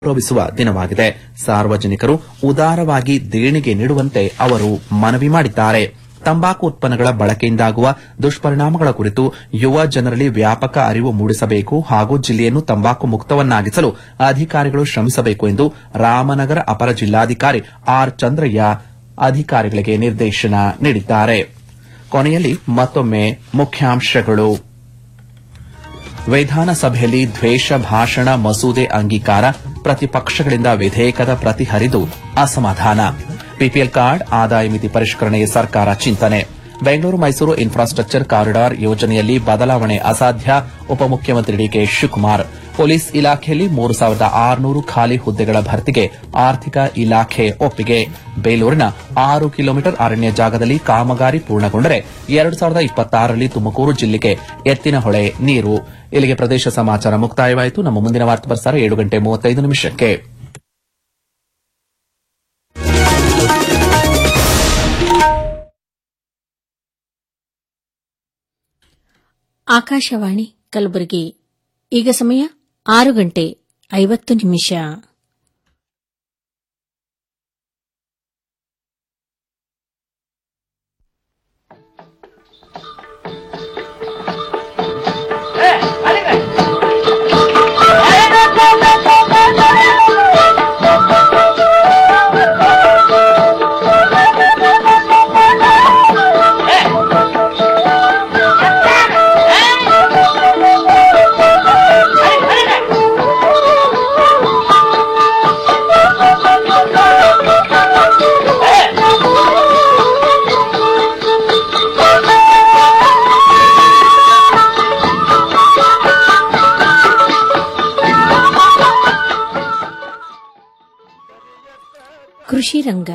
ಗೌರವಿಸುವ ದಿನವಾಗಿದೆ ಸಾರ್ವಜನಿಕರು ಉದಾರವಾಗಿ ದೇಣಿಗೆ ನೀಡುವಂತೆ ಅವರು ಮನವಿ ಮಾಡಿದ್ದಾರೆ ತಂಬಾಕು ಉತ್ಪನ್ನಗಳ ಬಳಕೆಯಿಂದಾಗುವ ದುಷ್ಪರಿಣಾಮಗಳ ಕುರಿತು ಯುವ ಜನರಲ್ಲಿ ವ್ಯಾಪಕ ಅರಿವು ಮೂಡಿಸಬೇಕು ಹಾಗೂ ಜಿಲ್ಲೆಯನ್ನು ತಂಬಾಕು ಮುಕ್ತವನ್ನಾಗಿಸಲು ಅಧಿಕಾರಿಗಳು ಶ್ರಮಿಸಬೇಕು ಎಂದು ರಾಮನಗರ ಅಪರ ಜಿಲ್ಲಾಧಿಕಾರಿ ಆರ್ ಚಂದ್ರಯ್ಯ ಅಧಿಕಾರಿಗಳಿಗೆ ನಿರ್ದೇಶನ ನೀಡಿದ್ದಾರೆ ಕೊನೆಯಲ್ಲಿ ಮತ್ತೊಮ್ಮೆ ಮುಖ್ಯಾಂಶಗಳು ವಿಧಾನಸಭೆಯಲ್ಲಿ ದ್ವೇಷ ಭಾಷಣ ಮಸೂದೆ ಅಂಗೀಕಾರ ಪ್ರತಿಪಕ್ಷಗಳಿಂದ ವಿಧೇಯಕದ ಪ್ರತಿ ಹರಿದು ಅಸಮಾಧಾನ ಪಿಪಿಎಲ್ ಕಾರ್ಡ್ ಆದಾಯ ಮಿತಿ ಪರಿಷ್ಕರಣೆಗೆ ಸರ್ಕಾರ ಚಿಂತನೆ ಬೆಂಗಳೂರು ಮೈಸೂರು ಇನ್ಫ್ರಾಸ್ಟ್ರಕ್ಚರ್ ಕಾರಿಡಾರ್ ಯೋಜನೆಯಲ್ಲಿ ಬದಲಾವಣೆ ಅಸಾಧ್ಯ ಉಪಮುಖ್ಯಮಂತ್ರಿ ಡಿಕೆ ಶಿವಕುಮಾರ್ ಪೊಲೀಸ್ ಇಲಾಖೆಯಲ್ಲಿ ಮೂರು ಸಾವಿರದ ಆರುನೂರು ಖಾಲಿ ಹುದ್ದೆಗಳ ಭರ್ತಿಗೆ ಆರ್ಥಿಕ ಇಲಾಖೆ ಒಪ್ಪಿಗೆ ಬೇಲೂರಿನ ಆರು ಕಿಲೋಮೀಟರ್ ಅರಣ್ಯ ಜಾಗದಲ್ಲಿ ಕಾಮಗಾರಿ ಪೂರ್ಣಗೊಂಡರೆ ಎರಡು ಸಾವಿರದ ಇಪ್ಪತ್ತಾರರಲ್ಲಿ ತುಮಕೂರು ಜಿಲ್ಲೆಗೆ ಎತ್ತಿನ ಹೊಳೆ ನೀರು ಇಲ್ಲಿಗೆ ಪ್ರದೇಶ ಸಮಾಚಾರ ಮುಕ್ತಾಯವಾಯಿತು ನಮ್ಮ ಮುಂದಿನ ವಾರ್ತಾ ಪ್ರಸಾರ ಏಳು ಗಂಟೆ ಮೂವತ್ತೈದು ನಿಮಿಷಕ್ಕೆ ಆಕಾಶವಾಣಿ ಕಲಬುರಗಿ ಈಗ ಸಮಯ ಆರು ಗಂಟೆ ಐವತ್ತು ನಿಮಿಷ ಕೃಷಿ ರಂಗ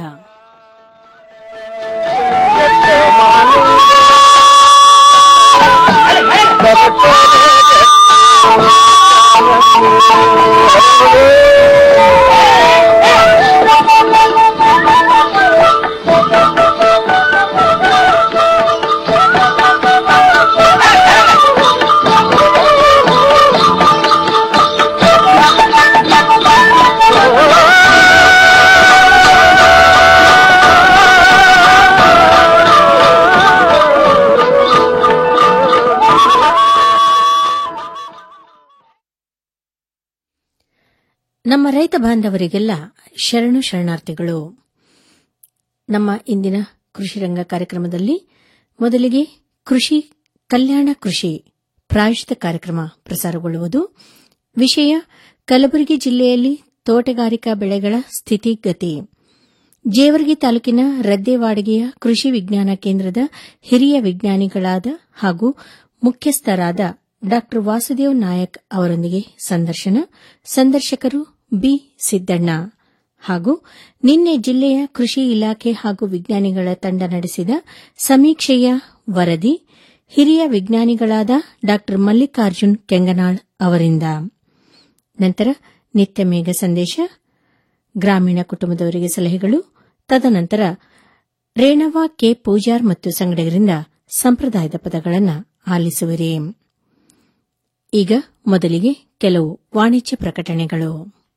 ನಮ್ಮ ರೈತ ಬಾಂಧವರಿಗೆಲ್ಲ ಶರಣು ಶರಣಾರ್ಥಿಗಳು ನಮ್ಮ ಇಂದಿನ ಕೃಷಿ ರಂಗ ಕಾರ್ಯಕ್ರಮದಲ್ಲಿ ಮೊದಲಿಗೆ ಕೃಷಿ ಕಲ್ಯಾಣ ಕೃಷಿ ಪ್ರಾಯೋಜಿತ ಕಾರ್ಯಕ್ರಮ ಪ್ರಸಾರಗೊಳ್ಳುವುದು ವಿಷಯ ಕಲಬುರಗಿ ಜಿಲ್ಲೆಯಲ್ಲಿ ತೋಟಗಾರಿಕಾ ಬೆಳೆಗಳ ಸ್ಥಿತಿಗತಿ ಜೇವರ್ಗಿ ತಾಲೂಕಿನ ರದ್ದೆವಾಡಿಗೆಯ ಕೃಷಿ ವಿಜ್ಞಾನ ಕೇಂದ್ರದ ಹಿರಿಯ ವಿಜ್ಞಾನಿಗಳಾದ ಹಾಗೂ ಮುಖ್ಯಸ್ಥರಾದ ಡಾ ವಾಸುದೇವ್ ನಾಯಕ್ ಅವರೊಂದಿಗೆ ಸಂದರ್ಶನ ಸಂದರ್ಶಕರು ಬಿ ಸಿದ್ದಣ್ಣ ಹಾಗೂ ನಿನ್ನೆ ಜಿಲ್ಲೆಯ ಕೃಷಿ ಇಲಾಖೆ ಹಾಗೂ ವಿಜ್ಞಾನಿಗಳ ತಂಡ ನಡೆಸಿದ ಸಮೀಕ್ಷೆಯ ವರದಿ ಹಿರಿಯ ವಿಜ್ಞಾನಿಗಳಾದ ಡಾ ಮಲ್ಲಿಕಾರ್ಜುನ್ ಕೆಂಗನಾಳ್ ಅವರಿಂದ ನಂತರ ನಿತ್ಯ ಮೇಘ ಸಂದೇಶ ಗ್ರಾಮೀಣ ಕುಟುಂಬದವರಿಗೆ ಸಲಹೆಗಳು ತದನಂತರ ರೇಣವ ಕೆ ಪೂಜಾರ್ ಮತ್ತು ಸಂಗಡಿಗರಿಂದ ಸಂಪ್ರದಾಯದ ಪದಗಳನ್ನು ಆಲಿಸುವಿರಿ ಈಗ ಮೊದಲಿಗೆ ಕೆಲವು ವಾಣಿಜ್ಯ ಪ್ರಕಟಣೆಗಳು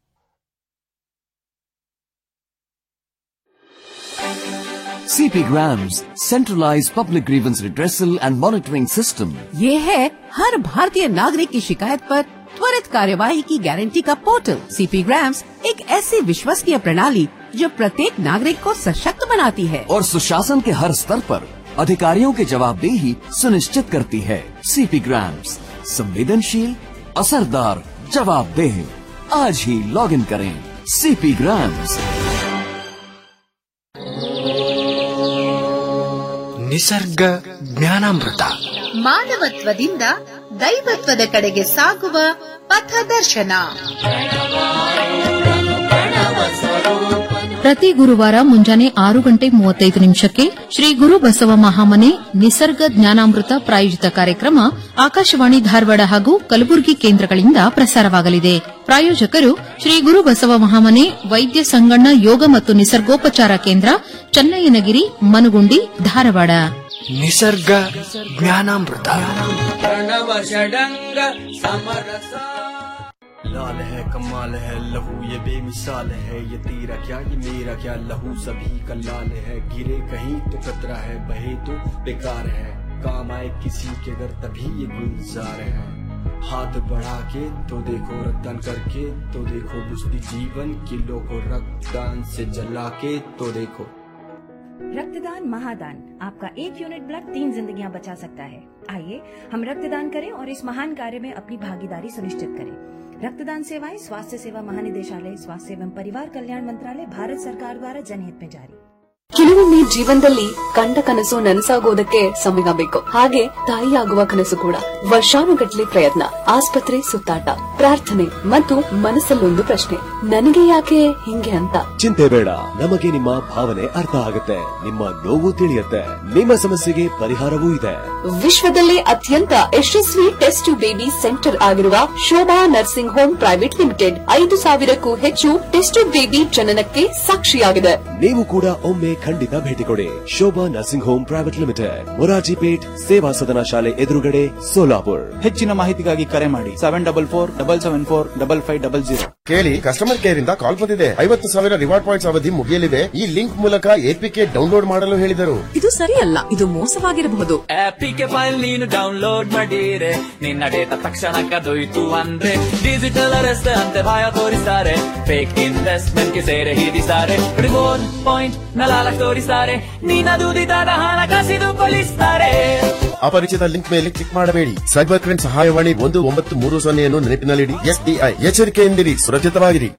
CP Grams, centralized public grievance redressal and monitoring system. ये है हर भारतीय नागरिक की शिकायत पर त्वरित कार्यवाही की गारंटी का पोर्टल सीपी ग्राम्स एक ऐसी विश्वसनीय प्रणाली जो प्रत्येक नागरिक को सशक्त बनाती है और सुशासन के हर स्तर पर अधिकारियों की जवाबदेही सुनिश्चित करती है सीपी ग्राम्स संवेदनशील असरदार जवाबदेह आज ही लॉग इन करें सीपी ग्राम्स ನಿಸರ್ಗ ಜ್ಞಾನಾಮೃತ ಮಾನವತ್ವದಿಂದ ದೈವತ್ವದ ಕಡೆಗೆ ಸಾಗುವ ಪಥದರ್ಶನ ಪ್ರತಿ ಗುರುವಾರ ಮುಂಜಾನೆ ಆರು ಗಂಟೆ ಮೂವತ್ತೈದು ನಿಮಿಷಕ್ಕೆ ಶ್ರೀ ಗುರು ಬಸವ ಮಹಾಮನೆ ನಿಸರ್ಗ ಜ್ಞಾನಾಮೃತ ಪ್ರಾಯೋಜಿತ ಕಾರ್ಯಕ್ರಮ ಆಕಾಶವಾಣಿ ಧಾರವಾಡ ಹಾಗೂ ಕಲಬುರಗಿ ಕೇಂದ್ರಗಳಿಂದ ಪ್ರಸಾರವಾಗಲಿದೆ ಪ್ರಾಯೋಜಕರು ಶ್ರೀ ಗುರು ಬಸವ ಮಹಾಮನೆ ವೈದ್ಯ ಸಂಗಣ್ಣ ಯೋಗ ಮತ್ತು ನಿಸರ್ಗೋಪಚಾರ ಕೇಂದ್ರ ಚನ್ನಯ್ಯನಗಿರಿ ಮನುಗುಂಡಿ ಧಾರವಾಡ ನಿಸರ್ಗ ಜ್ಞಾನಾಮೃತ लाल है कमाल है लहू ये बेमिसाल है ये तेरा क्या ये मेरा क्या लहू सभी का लाल है गिरे कहीं तो कतरा है बहे तो बेकार है काम आए किसी के घर तभी ये गुलजार है हाथ बढ़ा के तो देखो रक्तदान करके तो देखो बुझती जीवन किलो को रक्तदान से जला के तो देखो रक्तदान महादान आपका एक यूनिट ब्लड तीन जिंदगियां बचा सकता है आइए हम रक्तदान करें और इस महान कार्य में अपनी भागीदारी सुनिश्चित करें रक्तदान सेवाएं स्वास्थ्य सेवा महानिदेशालय स्वास्थ्य एवं परिवार कल्याण मंत्रालय भारत सरकार द्वारा जनहित में जारी ಕೆಲವೊಮ್ಮೆ ಜೀವನದಲ್ಲಿ ಕಂಡ ಕನಸು ನನಸಾಗೋದಕ್ಕೆ ಸಮಯ ಬೇಕು ಹಾಗೆ ತಾಯಿಯಾಗುವ ಕನಸು ಕೂಡ ವರ್ಷಾನುಗಟ್ಲೆ ಪ್ರಯತ್ನ ಆಸ್ಪತ್ರೆ ಸುತ್ತಾಟ ಪ್ರಾರ್ಥನೆ ಮತ್ತು ಮನಸ್ಸಲ್ಲೊಂದು ಪ್ರಶ್ನೆ ನನಗೆ ಯಾಕೆ ಹಿಂಗೆ ಅಂತ ಚಿಂತೆ ಬೇಡ ನಮಗೆ ನಿಮ್ಮ ಭಾವನೆ ಅರ್ಥ ಆಗುತ್ತೆ ನಿಮ್ಮ ನೋವು ತಿಳಿಯುತ್ತೆ ನಿಮ್ಮ ಸಮಸ್ಯೆಗೆ ಪರಿಹಾರವೂ ಇದೆ ವಿಶ್ವದಲ್ಲೇ ಅತ್ಯಂತ ಯಶಸ್ವಿ ಟೆಸ್ಟ್ ಟು ಬೇಬಿ ಸೆಂಟರ್ ಆಗಿರುವ Shobha nursing home private limited ಐದು ಸಾವಿರಕ್ಕೂ ಹೆಚ್ಚು ಟೆಸ್ಟ್ ಟು ಬೇಬಿ ಜನನಕ್ಕೆ ಸಾಕ್ಷಿಯಾಗಿದೆ ನೀವು ಕೂಡ ಒಮ್ಮೆ ಖಂಡಿತ ಭೇಟಿ ಕೊಡಿ Shobha nursing home private limited Moraji Peth Seva Sadan ಶಾಲೆ ಎದುರುಗಡೆ ಸೋಲಾಪುರ್ ಹೆಚ್ಚಿನ ಮಾಹಿತಿಗಾಗಿ ಕರೆ ಮಾಡಿ seven double four double seven four double five double zero ಕೇಳಿ ಕಸ್ಟಮರ್ ಕೇರ್ ಇಂದ ಕಾಲ್ ಬಂದಿದೆ ಐವತ್ತು ಸಾವಿರ ರಿವಾರ್ಡ್ ಪಾಯಿಂಟ್ಸ್ ಅವಧಿ ಮುಗಿಯಲಿದೆ ಈ ಲಿಂಕ್ ಮೂಲಕ ಎಪಿಕೆ ಡೌನ್ಲೋಡ್ ಮಾಡಲು ಹೇಳಿದರು ಇದು ಸರಿಯಲ್ಲ ಇದು ಮೋಸವಾಗಿರಬಹುದು ಆಪಿಗೆ ಫೈಲ್ ನೀನು ಡೌನ್ಲೋಡ್ ಮಾಡಿರೆ ನಿನ್ನ ಡೇಟಾ ತಕ್ಷಣ ಕದೊಯ್ತು ಅಂದ್ರೆ ಡಿಜಿಟಲ್ ಅರೆಸ್ಟ್ ಅಂತೆ ಭಯ ತೋರಿಸ್ತಾರೆ ಫೇಕ್ ಇನ್ವೆಸ್ಟ್ಮೆಂಟ್ ಗೆ ಸೇರೆ ಹಿಡಿಸ್ತಾರೆ ರಿವೋರ್ಡ್ ಪಾಯಿಂಟ್ ನಲಾಲ ತೋರಿಸ್ತಾರೆ ನಿನ್ನ ದುಡಿದಾದ ಹಣ ಕಸಿದುಕೊಳ್ಳಿಸ್ತಾರೆ ಅಪರಿಚಿತ ಲಿಂಕ್ ಮೇಲೆ ಕ್ಲಿಕ್ ಮಾಡಬೇಡಿ ಸೈಬರ್ ಕ್ರೈಮ್ ಸಹಾಯವಾಣಿ ಒಂದು ಒಂಬತ್ತು ಮೂರು ಸೊನ್ನೆಯನ್ನು ನೆನಪಿನಲ್ಲಿಡಿ ಎಸ್ಡಿಐ ಎಚ್ಚರಿಕೆಯಿಂದಿರಿ ಸುರಕ್ಷಿತವಾಗಿರಿ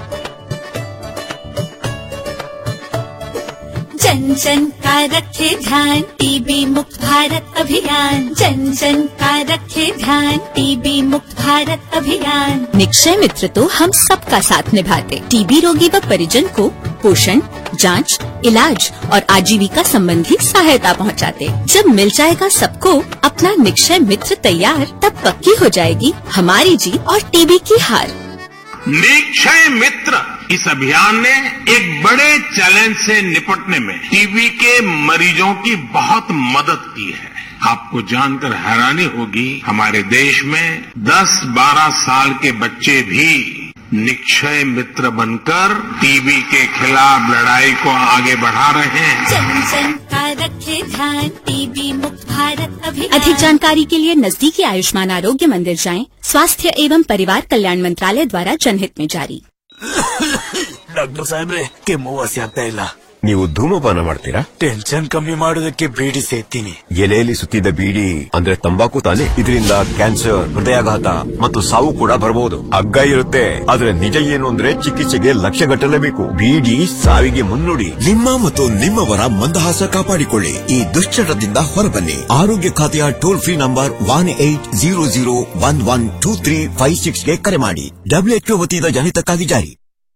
जन जन का रखे ध्यान टीबी मुक्त भारत अभियान जन जन का रखे ध्यान टीबी मुक्त भारत अभियान निक्षय मित्र तो हम सबका साथ निभाते टीबी रोगी व परिजन को पोषण जांच, इलाज और आजीविका संबंधी सहायता पहुंचाते। जब मिल जाएगा सबको अपना निक्षय मित्र तैयार तब पक्की हो जाएगी हमारी जीत और टीबी की हार निक्षय मित्र इस अभियान ने एक बड़े चैलेंज से निपटने में टीबी के मरीजों की बहुत मदद की है आपको जानकर हैरानी होगी हमारे देश में 10-12 साल के बच्चे भी निक्षय मित्र बनकर टीबी के खिलाफ लड़ाई को आगे बढ़ा रहे हैं जन जन का रखे ध्यान टीबी मुक्त भारत अभियान अधिक जानकारी के लिए नजदीकी आयुष्मान आरोग्य मंदिर जाएं स्वास्थ्य एवं परिवार कल्याण मंत्रालय द्वारा जनहित में जारी ಡಾಕ್ಟರ್ ಸಾಹೇಬ್ರೆ ಕೆಮ್ಮು ವಾಸಿ ಆಗ್ತಾ ಇಲ್ಲ ನೀವು ಧೂಮಪಾನ ಮಾಡ್ತೀರಾ ಟೆನ್ಷನ್ ಕಮ್ಮಿ ಮಾಡೋದಕ್ಕೆ ಬೀಡಿ ಸೇತೀನಿ ಎಲೆಯಲ್ಲಿ ಸುತ್ತಿದ್ದ ಬೀಡಿ ಅಂದ್ರೆ ತಂಬಾಕು ತಾನೆ ಇದರಿಂದ ಕ್ಯಾನ್ಸರ್ ಹೃದಯಾಘಾತ ಮತ್ತು ಸಾವು ಕೂಡ ಬರಬಹುದು ಹಗ್ಗ ಇರುತ್ತೆ ಆದ್ರೆ ನಿಜ ಏನು ಅಂದ್ರೆ ಚಿಕಿತ್ಸೆಗೆ ಲಕ್ಷ ಗಟ್ಟಲೇಬೇಕು ಬೀಡಿ ಸಾವಿಗೆ ಮುನ್ನುಡಿ ನಿಮ್ಮ ಮತ್ತು ನಿಮ್ಮವರ ಮಂದಹಾಸ ಕಾಪಾಡಿಕೊಳ್ಳಿ ಈ ದುಶ್ಚಟದಿಂದ ಹೊರಬನ್ನಿ ಆರೋಗ್ಯ ಖಾತೆಯ toll free number one eight zero zero one one two three five ಸಿಕ್ಸ್ಗೆ ಕರೆ ಮಾಡಿ ಡಬ್ಲ್ಯೂಎಚ್ಒ ವತಿಯಿಂದ ಜನಿತಕ್ಕಾಗಿ ಜಾರಿ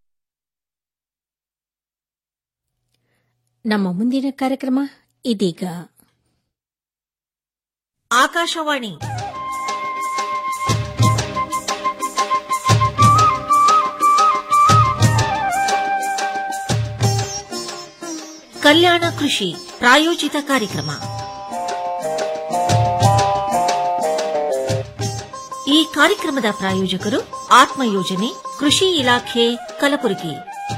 ನಮ್ಮ ಮುಂದಿನ ಕಾರ್ಯಕ್ರಮ ಇದೀಗ ಆಕಾಶವಾಣಿ ಕಲ್ಯಾಣ ಕೃಷಿ ಪ್ರಾಯೋಜಿತ ಕಾರ್ಯಕ್ರಮ ಈ ಕಾರ್ಯಕ್ರಮದ ಪ್ರಾಯೋಜಕರು ಆತ್ಮ ಯೋಜನೆ ಕೃಷಿ ಇಲಾಖೆ ಕಲಬುರಗಿ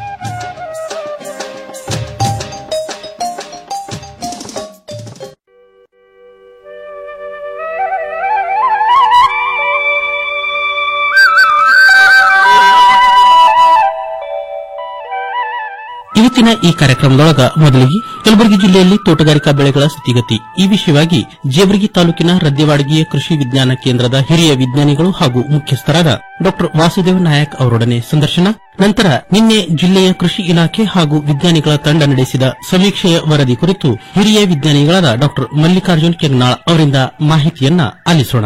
ಇವತ್ತಿನ ಈ ಕಾರ್ಯಕ್ರಮದೊಳಗ ಮೊದಲಿಗೆ ಕಲಬುರಗಿ ಜಿಲ್ಲೆಯಲ್ಲಿ ತೋಟಗಾರಿಕಾ ಬೆಳೆಗಳ ಸ್ಥಿತಿಗತಿ ಈ ವಿಷಯವಾಗಿ ಜೇವರ್ಗಿ ತಾಲೂಕಿನ ರದ್ಯವಾಡಗಿಯ ಕೃಷಿ ವಿಜ್ಞಾನ ಕೇಂದ್ರದ ಹಿರಿಯ ವಿಜ್ಞಾನಿಗಳು ಹಾಗೂ ಮುಖ್ಯಸ್ಥರಾದ ಡಾ ವಾಸುದೇವ್ ನಾಯಕ್ ಅವರೊಡನೆ ಸಂದರ್ಶನ ನಂತರ ನಿನ್ನೆ ಜಿಲ್ಲೆಯ ಕೃಷಿ ಇಲಾಖೆ ಹಾಗೂ ವಿಜ್ಞಾನಿಗಳ ತಂಡ ನಡೆಸಿದ ಸಮೀಕ್ಷೆಯ ವರದಿ ಕುರಿತು ಹಿರಿಯ ವಿಜ್ಞಾನಿಗಳಾದ ಡಾ ಮಲ್ಲಿಕಾರ್ಜುನ್ ಕೆಂಗನಾಳ್ ಅವರಿಂದ ಮಾಹಿತಿಯನ್ನ ಆಲಿಸೋಣ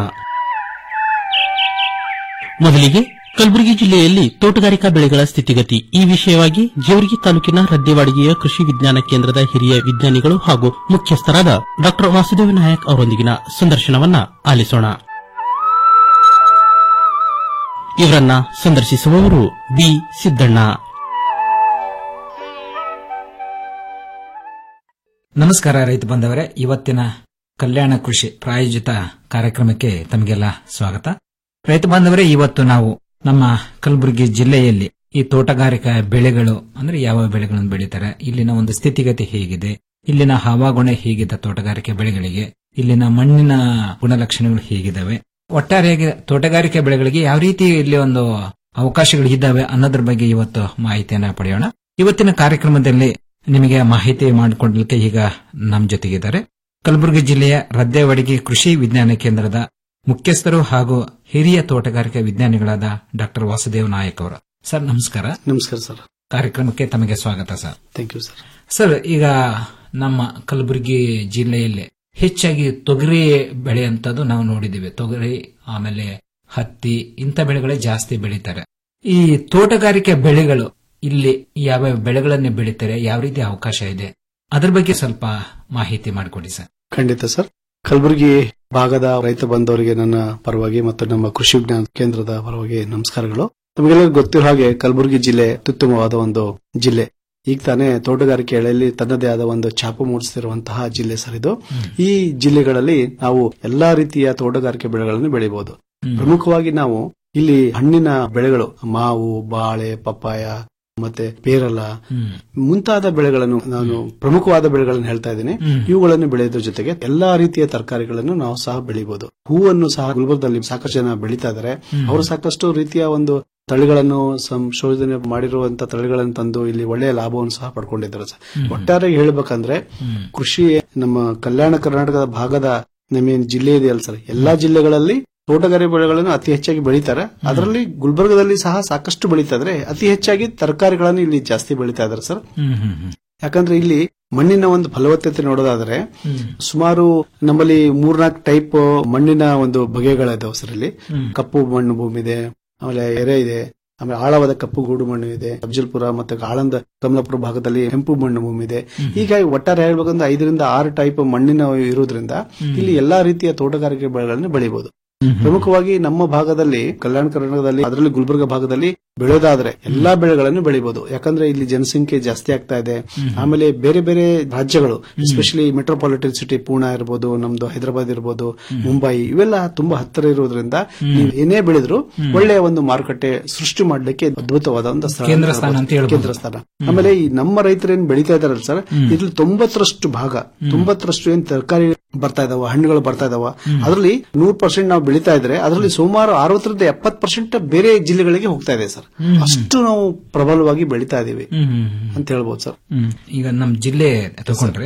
ಮೊದಲಿಗೆ ಕಲಬುರಗಿ ಜಿಲ್ಲೆಯಲ್ಲಿ ತೋಟಗಾರಿಕಾ ಬೆಳೆಗಳ ಸ್ಥಿತಿಗತಿ ಈ ವಿಷಯವಾಗಿ ಜೇವರ್ಗಿ ತಾಲೂಕಿನ ರದ್ಯವಾಡಿಗೆಯ ಕೃಷಿ ವಿಜ್ಞಾನ ಕೇಂದ್ರದ ಹಿರಿಯ ವಿಜ್ಞಾನಿಗಳು ಹಾಗೂ ಮುಖ್ಯಸ್ಥರಾದ ಡಾ ವಾಸುದೇವ ನಾಯಕ್ ಅವರೊಂದಿಗಿನ ಸಂದರ್ಶನವನ್ನ ಆಲಿಸೋಣ ಇವರನ್ನ ಸಂದರ್ಶಿಸುವವರು ಬಿ ಸಿದ್ದಣ್ಣ ನಮಸ್ಕಾರ ರೈತ ಬಂದವರೇ ಇವತ್ತಿನ ಕಲ್ಯಾಣ ಕೃಷಿ ಪ್ರಾಯೋಜಿತ ಕಾರ್ಯಕ್ರಮಕ್ಕೆ ತಮಗೆಲ್ಲ ಸ್ವಾಗತ ರೈತ ಬಾಂಧವರೇ ಇವತ್ತು ನಾವು ನಮ್ಮ ಕಲಬುರಗಿ ಜಿಲ್ಲೆಯಲ್ಲಿ ಈ ತೋಟಗಾರಿಕಾ ಬೆಳೆಗಳು ಅಂದ್ರೆ ಯಾವ ಬೆಳೆಗಳನ್ನು ಬೆಳೀತಾರೆ ಇಲ್ಲಿನ ಒಂದು ಸ್ಥಿತಿಗತಿ ಹೇಗಿದೆ ಇಲ್ಲಿನ ಹವಾಗುಣ ಹೇಗಿದೆ ತೋಟಗಾರಿಕೆ ಬೆಳೆಗಳಿಗೆ ಇಲ್ಲಿನ ಮಣ್ಣಿನ ಗುಣಲಕ್ಷಣಗಳು ಹೇಗಿದ್ದಾವೆ ಒಟ್ಟಾರೆಯಾಗಿ ತೋಟಗಾರಿಕೆ ಬೆಳೆಗಳಿಗೆ ಯಾವ ರೀತಿ ಇಲ್ಲಿ ಒಂದು ಅವಕಾಶಗಳು ಇದ್ದಾವೆ ಅನ್ನೋದ್ರ ಬಗ್ಗೆ ಇವತ್ತು ಮಾಹಿತಿಯನ್ನ ಪಡೆಯೋಣ ಇವತ್ತಿನ ಕಾರ್ಯಕ್ರಮದಲ್ಲಿ ನಿಮಗೆ ಮಾಹಿತಿ ಮಾಡಿಕೊಡ್ಲಿಕ್ಕೆ ಈಗ ನಮ್ಮ ಜೊತೆಗಿದ್ದಾರೆ ಕಲಬುರಗಿ ಜಿಲ್ಲೆಯ ರದ್ದೇವಡಿಗೆ ಕೃಷಿ ವಿಜ್ಞಾನ ಕೇಂದ್ರದ ಮುಖ್ಯಸ್ಥರು ಹಾಗೂ ಹಿರಿಯ ತೋಟಗಾರಿಕೆ ವಿಜ್ಞಾನಿಗಳಾದ ಡಾಕ್ಟರ್ ವಾಸುದೇವ್ ನಾಯಕ್ ಅವರು ಸರ್ ನಮಸ್ಕಾರ ನಮಸ್ಕಾರ ಸರ್ ಕಾರ್ಯಕ್ರಮಕ್ಕೆ ತಮಗೆ ಸ್ವಾಗತ sir thank you sir sir ಈಗ ನಮ್ಮ ಕಲಬುರಗಿ ಜಿಲ್ಲೆಯಲ್ಲಿ ಹೆಚ್ಚಾಗಿ ತೊಗರಿ ಬೆಳೆಯಂತದ್ದು ನಾವು ನೋಡಿದ್ದೀವಿ ತೊಗರಿ ಆಮೇಲೆ ಹತ್ತಿ ಇಂಥ ಬೆಳೆಗಳೇ ಜಾಸ್ತಿ ಬೆಳೀತಾರೆ ಈ ತೋಟಗಾರಿಕೆ ಬೆಳೆಗಳು ಇಲ್ಲಿ ಯಾವ ಬೆಳೆಗಳನ್ನ ಬೆಳೀತಾರೆ ಯಾವ ರೀತಿ ಅವಕಾಶ ಇದೆ ಅದ್ರ ಬಗ್ಗೆ ಸ್ವಲ್ಪ ಮಾಹಿತಿ ಮಾಡಿಕೊಡಿ ಸರ್ ಖಂಡಿತ ಸರ್ ಕಲಬುರಗಿ ಭಾಗದ ರೈತ ಬಂಧವರಿಗೆ ನನ್ನ ಪರವಾಗಿ ಮತ್ತು ನಮ್ಮ ಕೃಷಿ ವಿಜ್ಞಾನ ಕೇಂದ್ರದ ಪರವಾಗಿ ನಮಸ್ಕಾರಗಳು ನಮಗೆಲ್ಲರಿಗೂ ಗೊತ್ತಿರೋ ಹಾಗೆ ಕಲಬುರಗಿ ಜಿಲ್ಲೆ ಅತ್ಯುತ್ತಮವಾದ ಒಂದು ಜಿಲ್ಲೆ ಈಗ ತಾನೇ ತೋಟಗಾರಿಕೆಗಳಲ್ಲಿ ತನ್ನದೇ ಆದ ಒಂದು ಛಾಪು ಮೂಡಿಸುತ್ತಿರುವಂತಹ ಜಿಲ್ಲೆ ಸರ್ ಇದು ಈ ಜಿಲ್ಲೆಗಳಲ್ಲಿ ನಾವು ಎಲ್ಲಾ ರೀತಿಯ ತೋಟಗಾರಿಕೆ ಬೆಳೆಗಳನ್ನು ಬೆಳೆಯಬಹುದು ಪ್ರಮುಖವಾಗಿ ನಾವು ಇಲ್ಲಿ ಹಣ್ಣಿನ ಬೆಳೆಗಳು ಮಾವು ಬಾಳೆ ಪಪ್ಪಾಯ ಮತ್ತೆ ಪೇರಲ ಮುಂತಾದ ಬೆಳೆಗಳನ್ನು ನಾನು ಪ್ರಮುಖವಾದ ಬೆಳೆಗಳನ್ನು ಹೇಳ್ತಾ ಇದ್ದೀನಿ ಇವುಗಳನ್ನು ಬೆಳೆಯೋದ್ರ ಜೊತೆಗೆ ಎಲ್ಲಾ ರೀತಿಯ ತರಕಾರಿಗಳನ್ನು ನಾವು ಸಹ ಬೆಳಿಬಹುದು ಹೂವನ್ನು ಸಹ ಗುಲ್ಬರ್ಗದಲ್ಲಿ ಸಾಕಷ್ಟು ಜನ ಬೆಳೀತಾ ಇದ್ದಾರೆ ಅವರು ಸಾಕಷ್ಟು ರೀತಿಯ ಒಂದು ತಳಿಗಳನ್ನು ಸಂಶೋಧನೆ ಮಾಡಿರುವಂತ ತಳಿಗಳನ್ನು ತಂದು ಇಲ್ಲಿ ಒಳ್ಳೆಯ ಲಾಭವನ್ನು ಸಹ ಪಡ್ಕೊಂಡಿದ್ದಾರೆ ಸರ್ ಒಟ್ಟಾರೆ ಹೇಳ್ಬೇಕಂದ್ರೆ ಕೃಷಿ ನಮ್ಮ ಕಲ್ಯಾಣ ಕರ್ನಾಟಕದ ಭಾಗದ ನಮ್ಮ ಏನ್ ಜಿಲ್ಲೆ ಇದೆಯಲ್ಲ ಸರ್ ಎಲ್ಲಾ ಜಿಲ್ಲೆಗಳಲ್ಲಿ ತೋಟಗಾರಿಕೆ ಬೆಳೆಗಳನ್ನು ಅತಿ ಹೆಚ್ಚಾಗಿ ಬೆಳೀತಾರೆ ಅದರಲ್ಲಿ ಗುಲ್ಬರ್ಗದಲ್ಲಿ ಸಹ ಸಾಕಷ್ಟು ಬೆಳೀತಾ ಇದ್ರೆ ಅತಿ ಹೆಚ್ಚಾಗಿ ತರಕಾರಿಗಳನ್ನು ಇಲ್ಲಿ ಜಾಸ್ತಿ ಬೆಳೀತಾ ಇದ್ದಾರೆ ಸರ್ ಯಾಕಂದ್ರೆ ಇಲ್ಲಿ ಮಣ್ಣಿನ ಒಂದು ಫಲವತ್ತತೆ ನೋಡೋದಾದ್ರೆ ಸುಮಾರು ನಮ್ಮಲ್ಲಿ ಮೂರ್ನಾಲ್ಕು ಟೈಪ್ ಮಣ್ಣಿನ ಒಂದು ಬಗೆಗಳಿದಾವೆ ಸರ್ ಇಲ್ಲಿ ಕಪ್ಪು ಮಣ್ಣು ಭೂಮಿ ಇದೆ ಆಮೇಲೆ ಎರೆ ಇದೆ ಆಮೇಲೆ ಆಳವಾದ ಕಪ್ಪು ಗೂಡು ಮಣ್ಣು ಇದೆ ಅಫಜಲ್ಪುರ ಮತ್ತೆ ಆಳಂದ ಕಮಲಾಪುರ ಭಾಗದಲ್ಲಿ ಕೆಂಪು ಮಣ್ಣು ಭೂಮಿ ಇದೆ ಹೀಗಾಗಿ ಒಟ್ಟಾರೆ ಹೇಳ್ಬೇಕಂದ್ರೆ ಐದರಿಂದ ಆರು ಟೈಪ್ ಮಣ್ಣಿನ ಇರೋದ್ರಿಂದ ಇಲ್ಲಿ ಎಲ್ಲಾ ರೀತಿಯ ತೋಟಗಾರಿಕೆ ಬೆಳೆಗಳನ್ನು ಬೆಳಿಬಹುದು ಪ್ರಮುಖವಾಗಿ ನಮ್ಮ ಭಾಗದಲ್ಲಿ ಕಲ್ಯಾಣ ಕರ್ನಾಟಕದಲ್ಲಿ ಅದರಲ್ಲಿ ಗುಲ್ಬರ್ಗ ಭಾಗದಲ್ಲಿ ಬೆಳೆಯೋದಾದ್ರೆ ಎಲ್ಲಾ ಬೆಳೆಗಳನ್ನು ಬೆಳಿಬಹುದು ಯಾಕಂದ್ರೆ ಇಲ್ಲಿ ಜನಸಂಖ್ಯೆ ಜಾಸ್ತಿ ಆಗ್ತಾ ಇದೆ ಆಮೇಲೆ ಬೇರೆ ಬೇರೆ ರಾಜ್ಯಗಳು ಎಸ್ಪೆಷಲಿ ಮೆಟ್ರೋಪಾಲಿಟನ್ ಸಿಟಿ ಪೂನಾ ಇರ್ಬೋದು ನಮ್ದು ಹೈದರಾಬಾದ್ ಇರ್ಬೋದು ಮುಂಬೈ ಇವೆಲ್ಲ ತುಂಬಾ ಹತ್ತಿರ ಇರೋದ್ರಿಂದ ನೀವು ಏನೇ ಬೆಳೆದ್ರು ಒಳ್ಳೆಯ ಒಂದು ಮಾರುಕಟ್ಟೆ ಸೃಷ್ಟಿ ಮಾಡ್ಲಿಕ್ಕೆ ಅದ್ಭುತವಾದ ಒಂದು ಸ್ಥಳ ಕೇಂದ್ರ ಸ್ಥಾನ ಅಂತ ಹೇಳ್ಬೋದು. ಕೇಂದ್ರ ಸ್ಥಾನ ಆಮೇಲೆ ಈ ನಮ್ಮ ರೈತರು ಏನ್ ಬೆಳೀತಾ ಇದಾರಲ್ಲ ಸರ್ ಇದ್ರಲ್ಲಿ ತೊಂಬತ್ತರಷ್ಟು ಭಾಗ ತೊಂಬತ್ತರಷ್ಟು ಏನ್ ತರಕಾರಿ ಬರ್ತಾ ಇದಾವ ಹಣ್ಣುಗಳು ಬರ್ತಾ ಇದಾವ ಅದರಲ್ಲಿ ನೂರ್ ಪರ್ಸೆಂಟ್ ನಾವು ಬೆಳೀತಾ ಇದ್ರೆ ಅದರಲ್ಲಿ ಸುಮಾರು ಅರವತ್ತರಿಂದ ಎಪ್ಪತ್ ಪರ್ಸೆಂಟ್ ಬೇರೆ ಜಿಲ್ಲೆಗಳಿಗೆ ಹೋಗ್ತಾ ಇದೆ ಸರ್ ಅಷ್ಟು ನಾವು ಪ್ರಬಲವಾಗಿ ಬೆಳೀತಾ ಇದೀವಿ ಅಂತ ಹೇಳ್ಬೋದು ಸರ್ ಹ್ಮ್. ಈಗ ನಮ್ಮ ಜಿಲ್ಲೆ ತಗೊಂಡ್ರೆ